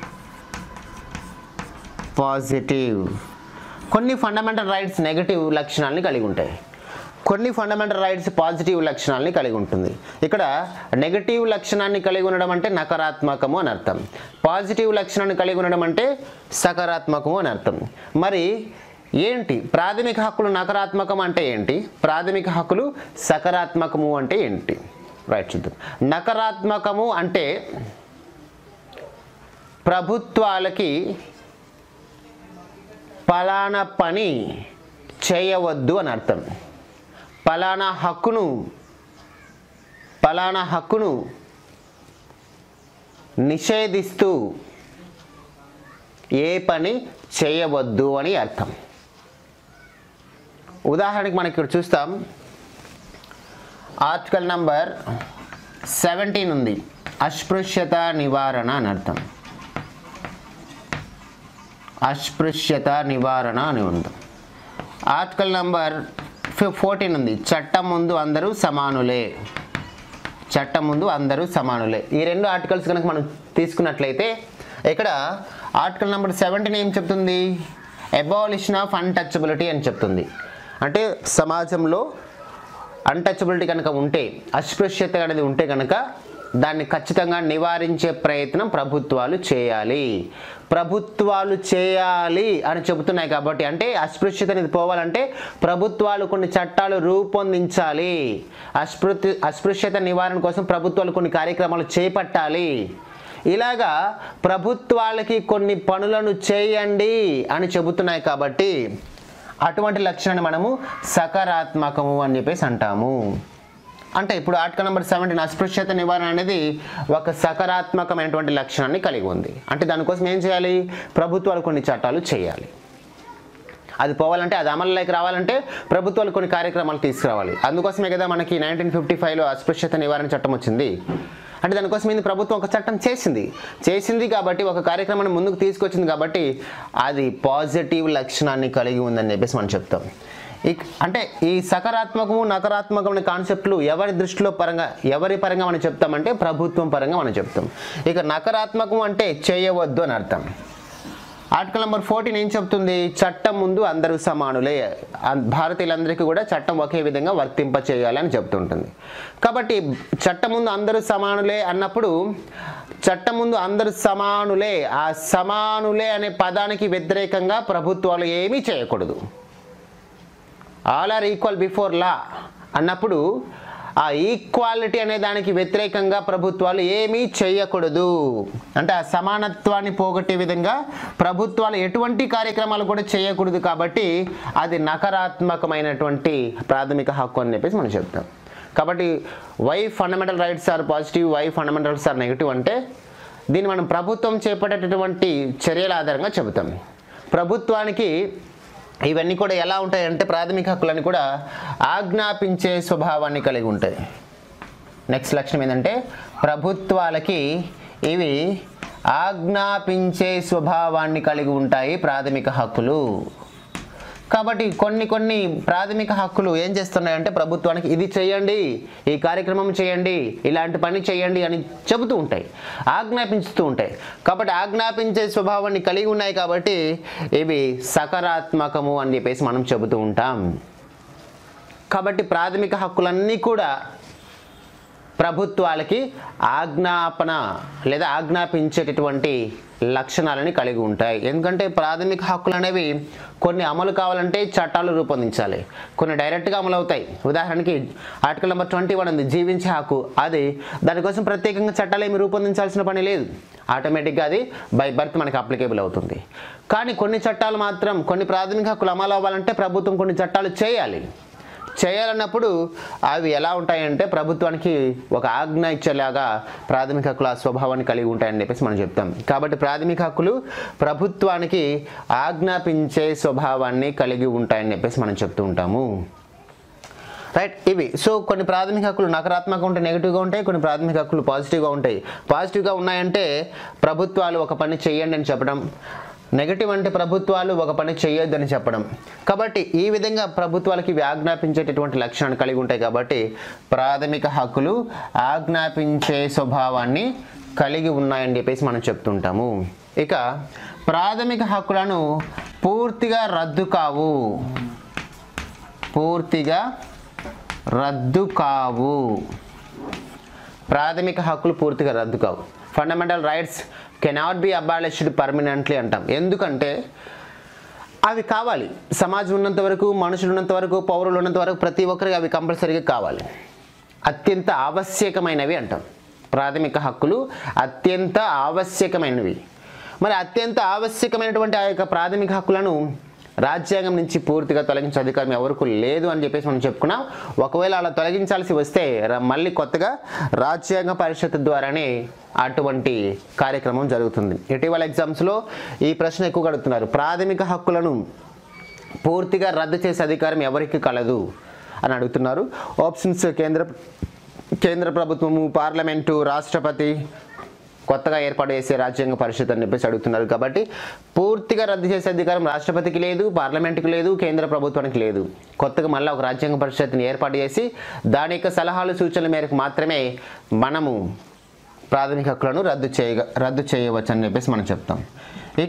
పాజిటివ్ కొన్ని ఫండమెంటల్ రైట్స్ నెగటివ్ లక్షణాలని కలిగి ఉంటాయి కొన్ని ఫండమెంటల్ రైట్స్ పాజిటివ్ లక్షణాలని కలిగి ఉంటుంది ఇక్కడ నెగటివ్ లక్షణాన్ని కలిగి ఉండడం అంటే నకారాత్మకము అని అర్థం పాజిటివ్ లక్షణాన్ని కలిగి ఉండడం అంటే సకారాత్మకము అని అర్థం మరి ఏంటి ప్రాథమిక హక్కులు నకారాత్మకం అంటే ఏంటి ప్రాథమిక హక్కులు సకారాత్మకము అంటే ఏంటి రైట్ చూద్దాం నకారాత్మకము అంటే ప్రభుత్వాలకి పలానా పని చేయవద్దు అని అర్థం పలానా హక్కును పలానా హక్కును నిషేధిస్తూ ఏ పని చేయవద్దు అని అర్థం ఉదాహరణకి మనకి ఇక్కడ చూస్తాం ఆర్టికల్ నంబర్ సెవెంటీన్ ఉంది అస్పృశ్యత నివారణ అని అర్థం అస్పృశ్యత నివారణ అని ఉంది ఆర్టికల్ నంబర్ ఫోర్టీన్ ఉంది చట్టం ముందు అందరూ సమానులే చట్టం ముందు అందరూ సమానులే ఈ రెండు ఆర్టికల్స్ కనుక మనం తీసుకున్నట్లయితే ఇక్కడ ఆర్టికల్ నెంబర్ సెవెంటీన్ ఏం చెప్తుంది అబాలిషన్ ఆఫ్ అన్టచబిలిటీ అని చెప్తుంది అంటే సమాజంలో అన్టచబిలిటీ కనుక ఉంటే అస్పృశ్యత అనేది ఉంటే కనుక దాన్ని ఖచ్చితంగా నివారించే ప్రయత్నం ప్రభుత్వాలు చేయాలి ప్రభుత్వాలు చేయాలి అని చెబుతున్నాయి కాబట్టి అంటే అస్పృశ్యత అనేది పోవాలంటే ప్రభుత్వాలు కొన్ని చట్టాలు రూపొందించాలి అస్పృతి అస్పృశ్యత నివారణ కోసం ప్రభుత్వాలు కొన్ని కార్యక్రమాలు చేపట్టాలి ఇలాగా ప్రభుత్వాలకి కొన్ని పనులను చేయండి అని చెబుతున్నాయి కాబట్టి అటువంటి లక్షణాన్ని మనము సకారాత్మకము అని చెప్పేసి అంటాము అంటే ఇప్పుడు ఆర్టికల్ నెంబర్ సెవెంటీన్ అస్పృశ్యత నివారణ అనేది ఒక సకారాత్మకమైనటువంటి లక్షణాన్ని కలిగి ఉంది అంటే దానికోసం ఏం చేయాలి ప్రభుత్వాలు కొన్ని చట్టాలు చేయాలి అది పోవాలంటే అది అమలులోకి రావాలంటే ప్రభుత్వాలు కొన్ని కార్యక్రమాలు తీసుకురావాలి అందుకోసమే కదా మనకి నైన్టీన్ ఫిఫ్టీ ఫైవ్లో అస్పృశ్యత నివారణ చట్టం వచ్చింది అంటే దానికోసం ఏంది ప్రభుత్వం ఒక చట్టం చేసింది చేసింది కాబట్టి ఒక కార్యక్రమాన్ని ముందుకు తీసుకొచ్చింది కాబట్టి అది పాజిటివ్ లక్షణాన్ని కలిగి ఉందని చెప్పేసి మనం చెప్తాం ఇక్- అంటే ఈ సకారాత్మకము నకారాత్మకమైన కాన్సెప్ట్లు ఎవరి దృష్టిలో పరంగా ఎవరి పరంగా మనం చెప్తామంటే ప్రభుత్వం పరంగా మనం చెప్తాం ఇక నకారాత్మకం అంటే చేయవద్దు అని అర్థం ఆర్టికల్ నెంబర్ ఫోర్టీన్ ఏం చెప్తుంది చట్టం ముందు అందరూ సమానులే అన్- భారతీయులందరికీ కూడా చట్టం ఒకే విధంగా వర్తింప చేయాలి అని చెప్తుంటుంది కాబట్టి చట్టం ముందు అందరూ సమానులే అన్నప్పుడు చట్టం ముందు అందరూ సమానులే ఆ సమానులే అనే పదానికి వ్యతిరేకంగా ప్రభుత్వాలు ఏమీ చేయకూడదు all are equal before law అన్నప్పుడు ఆ ఈక్వాలిటీ అనే దానికి వ్యతిరేకంగా ప్రభుత్వాలు ఏమీ చేయకూడదు అంటే ఆ సమానత్వాన్ని పోగొట్టే విధంగా ప్రభుత్వాలు ఎటువంటి కార్యక్రమాలు కూడా చేయకూడదు కాబట్టి అది నకారాత్మకమైనటువంటి ప్రాథమిక హక్కు అని చెప్పేసి మనం చెప్తాం కాబట్టి why fundamental rights are positive why fundamentals are negative అంటే దీన్ని మనం ప్రభుత్వం చేపట్టేటటువంటి చర్యల ఆధారంగా చెబుతాం ప్రభుత్వానికి ఇవన్నీ కూడా ఎలా ఉంటాయంటే ప్రాథమిక హక్కులన్నీ కూడా ఆజ్ఞాపించే స్వభావాన్ని కలిగి ఉంటాయి నెక్స్ట్ లక్షణం ఏంటంటే ప్రభుత్వాలకి ఇవి ఆజ్ఞాపించే స్వభావాన్ని కలిగి ఉంటాయి ప్రాథమిక హక్కులు కాబట్టి కొన్ని కొన్ని ప్రాథమిక హక్కులు ఏం చేస్తున్నాయంటే ప్రభుత్వానికి ఇది చేయండి ఈ కార్యక్రమం చేయండి ఇలాంటి పని చేయండి అని చెబుతూ ఉంటాయి ఆజ్ఞాపించుతూ ఉంటాయి కాబట్టి ఆజ్ఞాపించే స్వభావాన్ని కలిగి ఉన్నాయి కాబట్టి ఇవి సకారాత్మకము అని చెప్పేసి మనం చెబుతూ ఉంటాం కాబట్టి ప్రాథమిక హక్కులన్నీ కూడా ప్రభుత్వాలకి ఆజ్ఞాపన లేదా ఆజ్ఞాపించేటటువంటి లక్షణాలని కలిగి ఉంటాయి ఎందుకంటే ప్రాథమిక హక్కులు అనేవి కొన్ని అమలు కావాలంటే చట్టాలు రూపొందించాలి కొన్ని డైరెక్ట్గా అమలు అవుతాయి ఉదాహరణకి ఆర్టికల్ నెంబర్ ట్వంటీ వన్ ఉంది జీవించే హక్కు అది దానికోసం ప్రత్యేకంగా చట్టాలు ఏమి రూపొందించాల్సిన పని లేదు ఆటోమేటిక్గా అది బై బర్త్ మనకి అప్లికేబుల్ అవుతుంది కానీ కొన్ని చట్టాలు మాత్రం కొన్ని ప్రాథమిక హక్కులు అమలు అవ్వాలంటే ప్రభుత్వం కొన్ని చట్టాలు చేయాలి చేయాలన్నప్పుడు అవి ఎలా ఉంటాయంటే ప్రభుత్వానికి ఒక ఆజ్ఞ ఇచ్చేలాగా ప్రాథమిక హక్కుల స్వభావాన్ని కలిగి ఉంటాయని చెప్పేసి మనం చెప్తాం కాబట్టి ప్రాథమిక హక్కులు ప్రభుత్వానికి ఆజ్ఞాపించే స్వభావాన్ని కలిగి ఉంటాయని చెప్పేసి మనం చెప్తూ ఉంటాము రైట్ ఇవి సో కొన్ని ప్రాథమిక హక్కులు నకారాత్మకంగా ఉంటాయి నెగిటివ్గా ఉంటాయి కొన్ని ప్రాథమిక హక్కులు పాజిటివ్గా ఉంటాయి పాజిటివ్గా ఉన్నాయంటే ప్రభుత్వాలు ఒక పని చేయండి అని చెప్పడం నెగటివ్ అంటే ప్రభుత్వాలు ఒక పని చేయొద్దని చెప్పడం కాబట్టి ఈ విధంగా ప్రభుత్వాలకి ఇవి ఆజ్ఞాపించేటటువంటి లక్షణాన్ని కలిగి ఉంటాయి కాబట్టి ప్రాథమిక హక్కులు ఆజ్ఞాపించే స్వభావాన్ని కలిగి ఉన్నాయని చెప్పేసి మనం చెప్తుంటాము ఇక ప్రాథమిక హక్కులను పూర్తిగా రద్దు కావు పూర్తిగా రద్దు కావు ప్రాథమిక హక్కులు పూర్తిగా రద్దు కావు fundamental rights cannot be abolished permanently అంటాం ఎందుకంటే అవి కావాలి సమాజం ఉన్నంత వరకు మనుషులు ఉన్నంత వరకు పౌరులు ఉన్నంత వరకు ప్రతి ఒక్కరికి అవి కంపల్సరీగా కావాలి అత్యంత ఆవశ్యకమైనవి అంటాం ప్రాథమిక హక్కులు అత్యంత ఆవశ్యకమైనవి మరి అత్యంత ఆవశ్యకమైనటువంటి ఆ యొక్క ప్రాథమిక హక్కులను రాజ్యాంగం నుంచి పూర్తిగా తొలగించే అధికారం ఎవరికి లేదు అని చెప్పేసి మనం చెప్పుకున్నాం ఒకవేళ అలా తొలగించాల్సి వస్తే ర- మళ్ళీ కొత్తగా రాజ్యాంగ పరిషత్ ద్వారానే అటువంటి కార్యక్రమం జరుగుతుంది ఇటీవల ఎగ్జామ్స్లో ఈ ప్రశ్న ఎక్కువగా అడుగుతున్నారు ప్రాథమిక హక్కులను పూర్తిగా రద్దు చేసే అధికారం ఎవరికి కలదు అని అడుగుతున్నారు ఆప్షన్స్ కేంద్ర కేంద్ర ప్రభుత్వము పార్లమెంటు రాష్ట్రపతి కొత్తగా ఏర్పాటు చేసే రాజ్యాంగ పరిషత్ అని చెప్పేసి అడుగుతున్నారు కాబట్టి పూర్తిగా రద్దు చేసే అధికారం రాష్ట్రపతికి లేదు పార్లమెంటుకి లేదు కేంద్ర ప్రభుత్వానికి లేదు కొత్తగా మళ్ళీ ఒక రాజ్యాంగ పరిషత్ని ఏర్పాటు చేసి దాని యొక్క సలహాలు సూచనల మేరకు మాత్రమే మనము ప్రాథమిక హక్కులను రద్దు చేయగ రద్దు చేయవచ్చు అని చెప్పేసి మనం చెప్తాం ఇక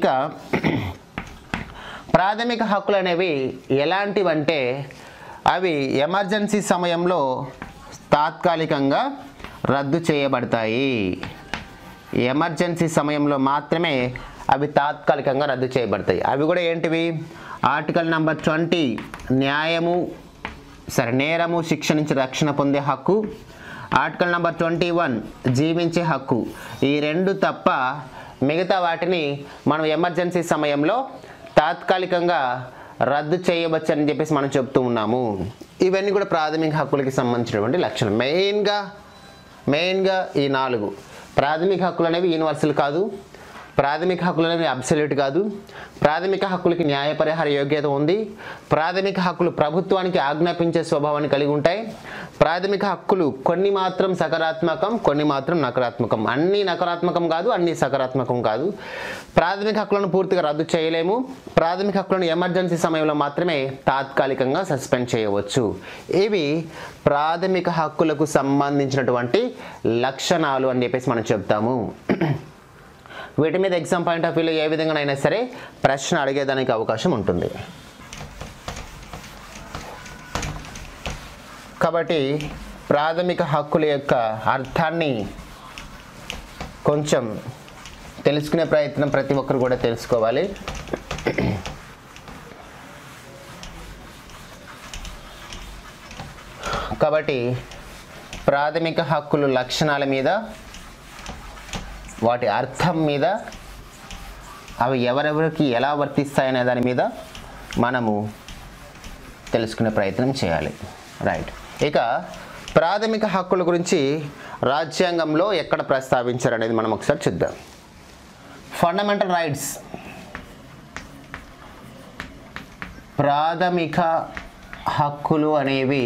ప్రాథమిక హక్కులు అనేవి ఎలాంటివంటే అవి ఎమర్జెన్సీ సమయంలో తాత్కాలికంగా రద్దు చేయబడతాయి ఎమర్జెన్సీ సమయంలో మాత్రమే అవి తాత్కాలికంగా రద్దు చేయబడతాయి అవి కూడా ఏంటివి ఆర్టికల్ నంబర్ ట్వంటీ న్యాయము సరే నేరము శిక్ష నుంచి రక్షణ పొందే హక్కు ఆర్టికల్ నంబర్ ట్వంటీ వన్ జీవించే హక్కు ఈ రెండు తప్ప మిగతా వాటిని మనం ఎమర్జెన్సీ సమయంలో తాత్కాలికంగా రద్దు చేయవచ్చు అని చెప్పేసి మనం చెప్తూ ఉన్నాము ఇవన్నీ కూడా ప్రాథమిక హక్కులకి సంబంధించినటువంటి లక్షణం మెయిన్గా మెయిన్గా ఈ నాలుగు ప్రాథమిక హక్కులు అనేవి యూనివర్సల్ కాదు ప్రాథమిక హక్కులు అనేవి అబ్సల్యూట్ కాదు ప్రాథమిక హక్కులకి న్యాయ పరిహార యోగ్యత ఉంది ప్రాథమిక హక్కులు ప్రభుత్వానికి ఆజ్ఞాపించే స్వభావాన్ని కలిగి ఉంటాయి ప్రాథమిక హక్కులు కొన్ని మాత్రం సకారాత్మకం కొన్ని మాత్రం నకారాత్మకం అన్ని నకారాత్మకం కాదు అన్ని సకారాత్మకం కాదు ప్రాథమిక హక్కులను పూర్తిగా రద్దు చేయలేము ప్రాథమిక హక్కులను ఎమర్జెన్సీ సమయంలో మాత్రమే తాత్కాలికంగా సస్పెండ్ చేయవచ్చు ఇవి ప్రాథమిక హక్కులకు సంబంధించినటువంటి లక్షణాలు అని చెప్పేసి మనం చెప్తాము వీటి మీద ఎగ్జామ్ పాయింట్ ఆఫ్ వ్యూలో ఏ విధంగానైనా సరే ప్రశ్న అడిగేదానికి అవకాశం ఉంటుంది కాబట్టి ప్రాథమిక హక్కుల యొక్క అర్థాన్ని కొంచెం తెలుసుకునే ప్రయత్నం ప్రతి ఒక్కరు కూడా తెలుసుకోవాలి కాబట్టి ప్రాథమిక హక్కులు లక్షణాల మీద వాటి అర్థం మీద అవి ఎవరెవరికి ఎలా వర్తిస్తాయనే దాని మీద మనము తెలుసుకునే ప్రయత్నం చేయాలి రైట్ ఇక ప్రాథమిక హక్కుల గురించి రాజ్యాంగంలో ఎక్కడ ప్రస్తావించారు అనేది మనం ఒకసారి చూద్దాం ఫండమెంటల్ రైట్స్ ప్రాథమిక హక్కులు అనేవి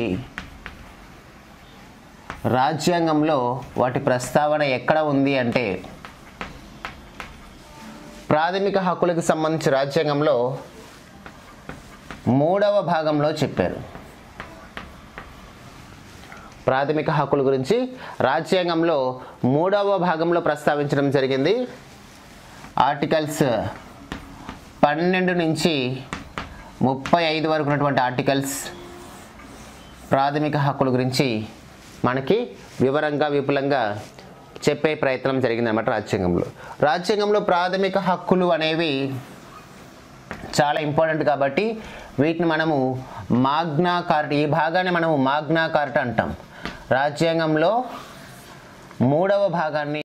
రాజ్యాంగంలో వాటి ప్రస్తావన ఎక్కడ ఉంది అంటే ప్రాథమిక హక్కులకు సంబంధించి రాజ్యాంగంలో మూడవ భాగంలో చెప్పారు ప్రాథమిక హక్కుల గురించి రాజ్యాంగంలో మూడవ భాగంలో ప్రస్తావించడం జరిగింది ఆర్టికల్స్ పన్నెండు నుంచి ముప్పై ఐదు వరకు ఉన్నటువంటి ఆర్టికల్స్ ప్రాథమిక హక్కుల గురించి మనకి వివరంగా విపులంగా చెప్పే ప్రయత్నం జరిగిందన్నమాట రాజ్యాంగంలో రాజ్యాంగంలో ప్రాథమిక హక్కులు అనేవి చాలా ఇంపార్టెంట్ కాబట్టి వీటిని మనము మాగ్నా కార్ట్ ఈ భాగాన్ని మనము మాగ్నా కార్ట్ అంటాం రాజ్యాంగంలో మూడవ భాగాన్ని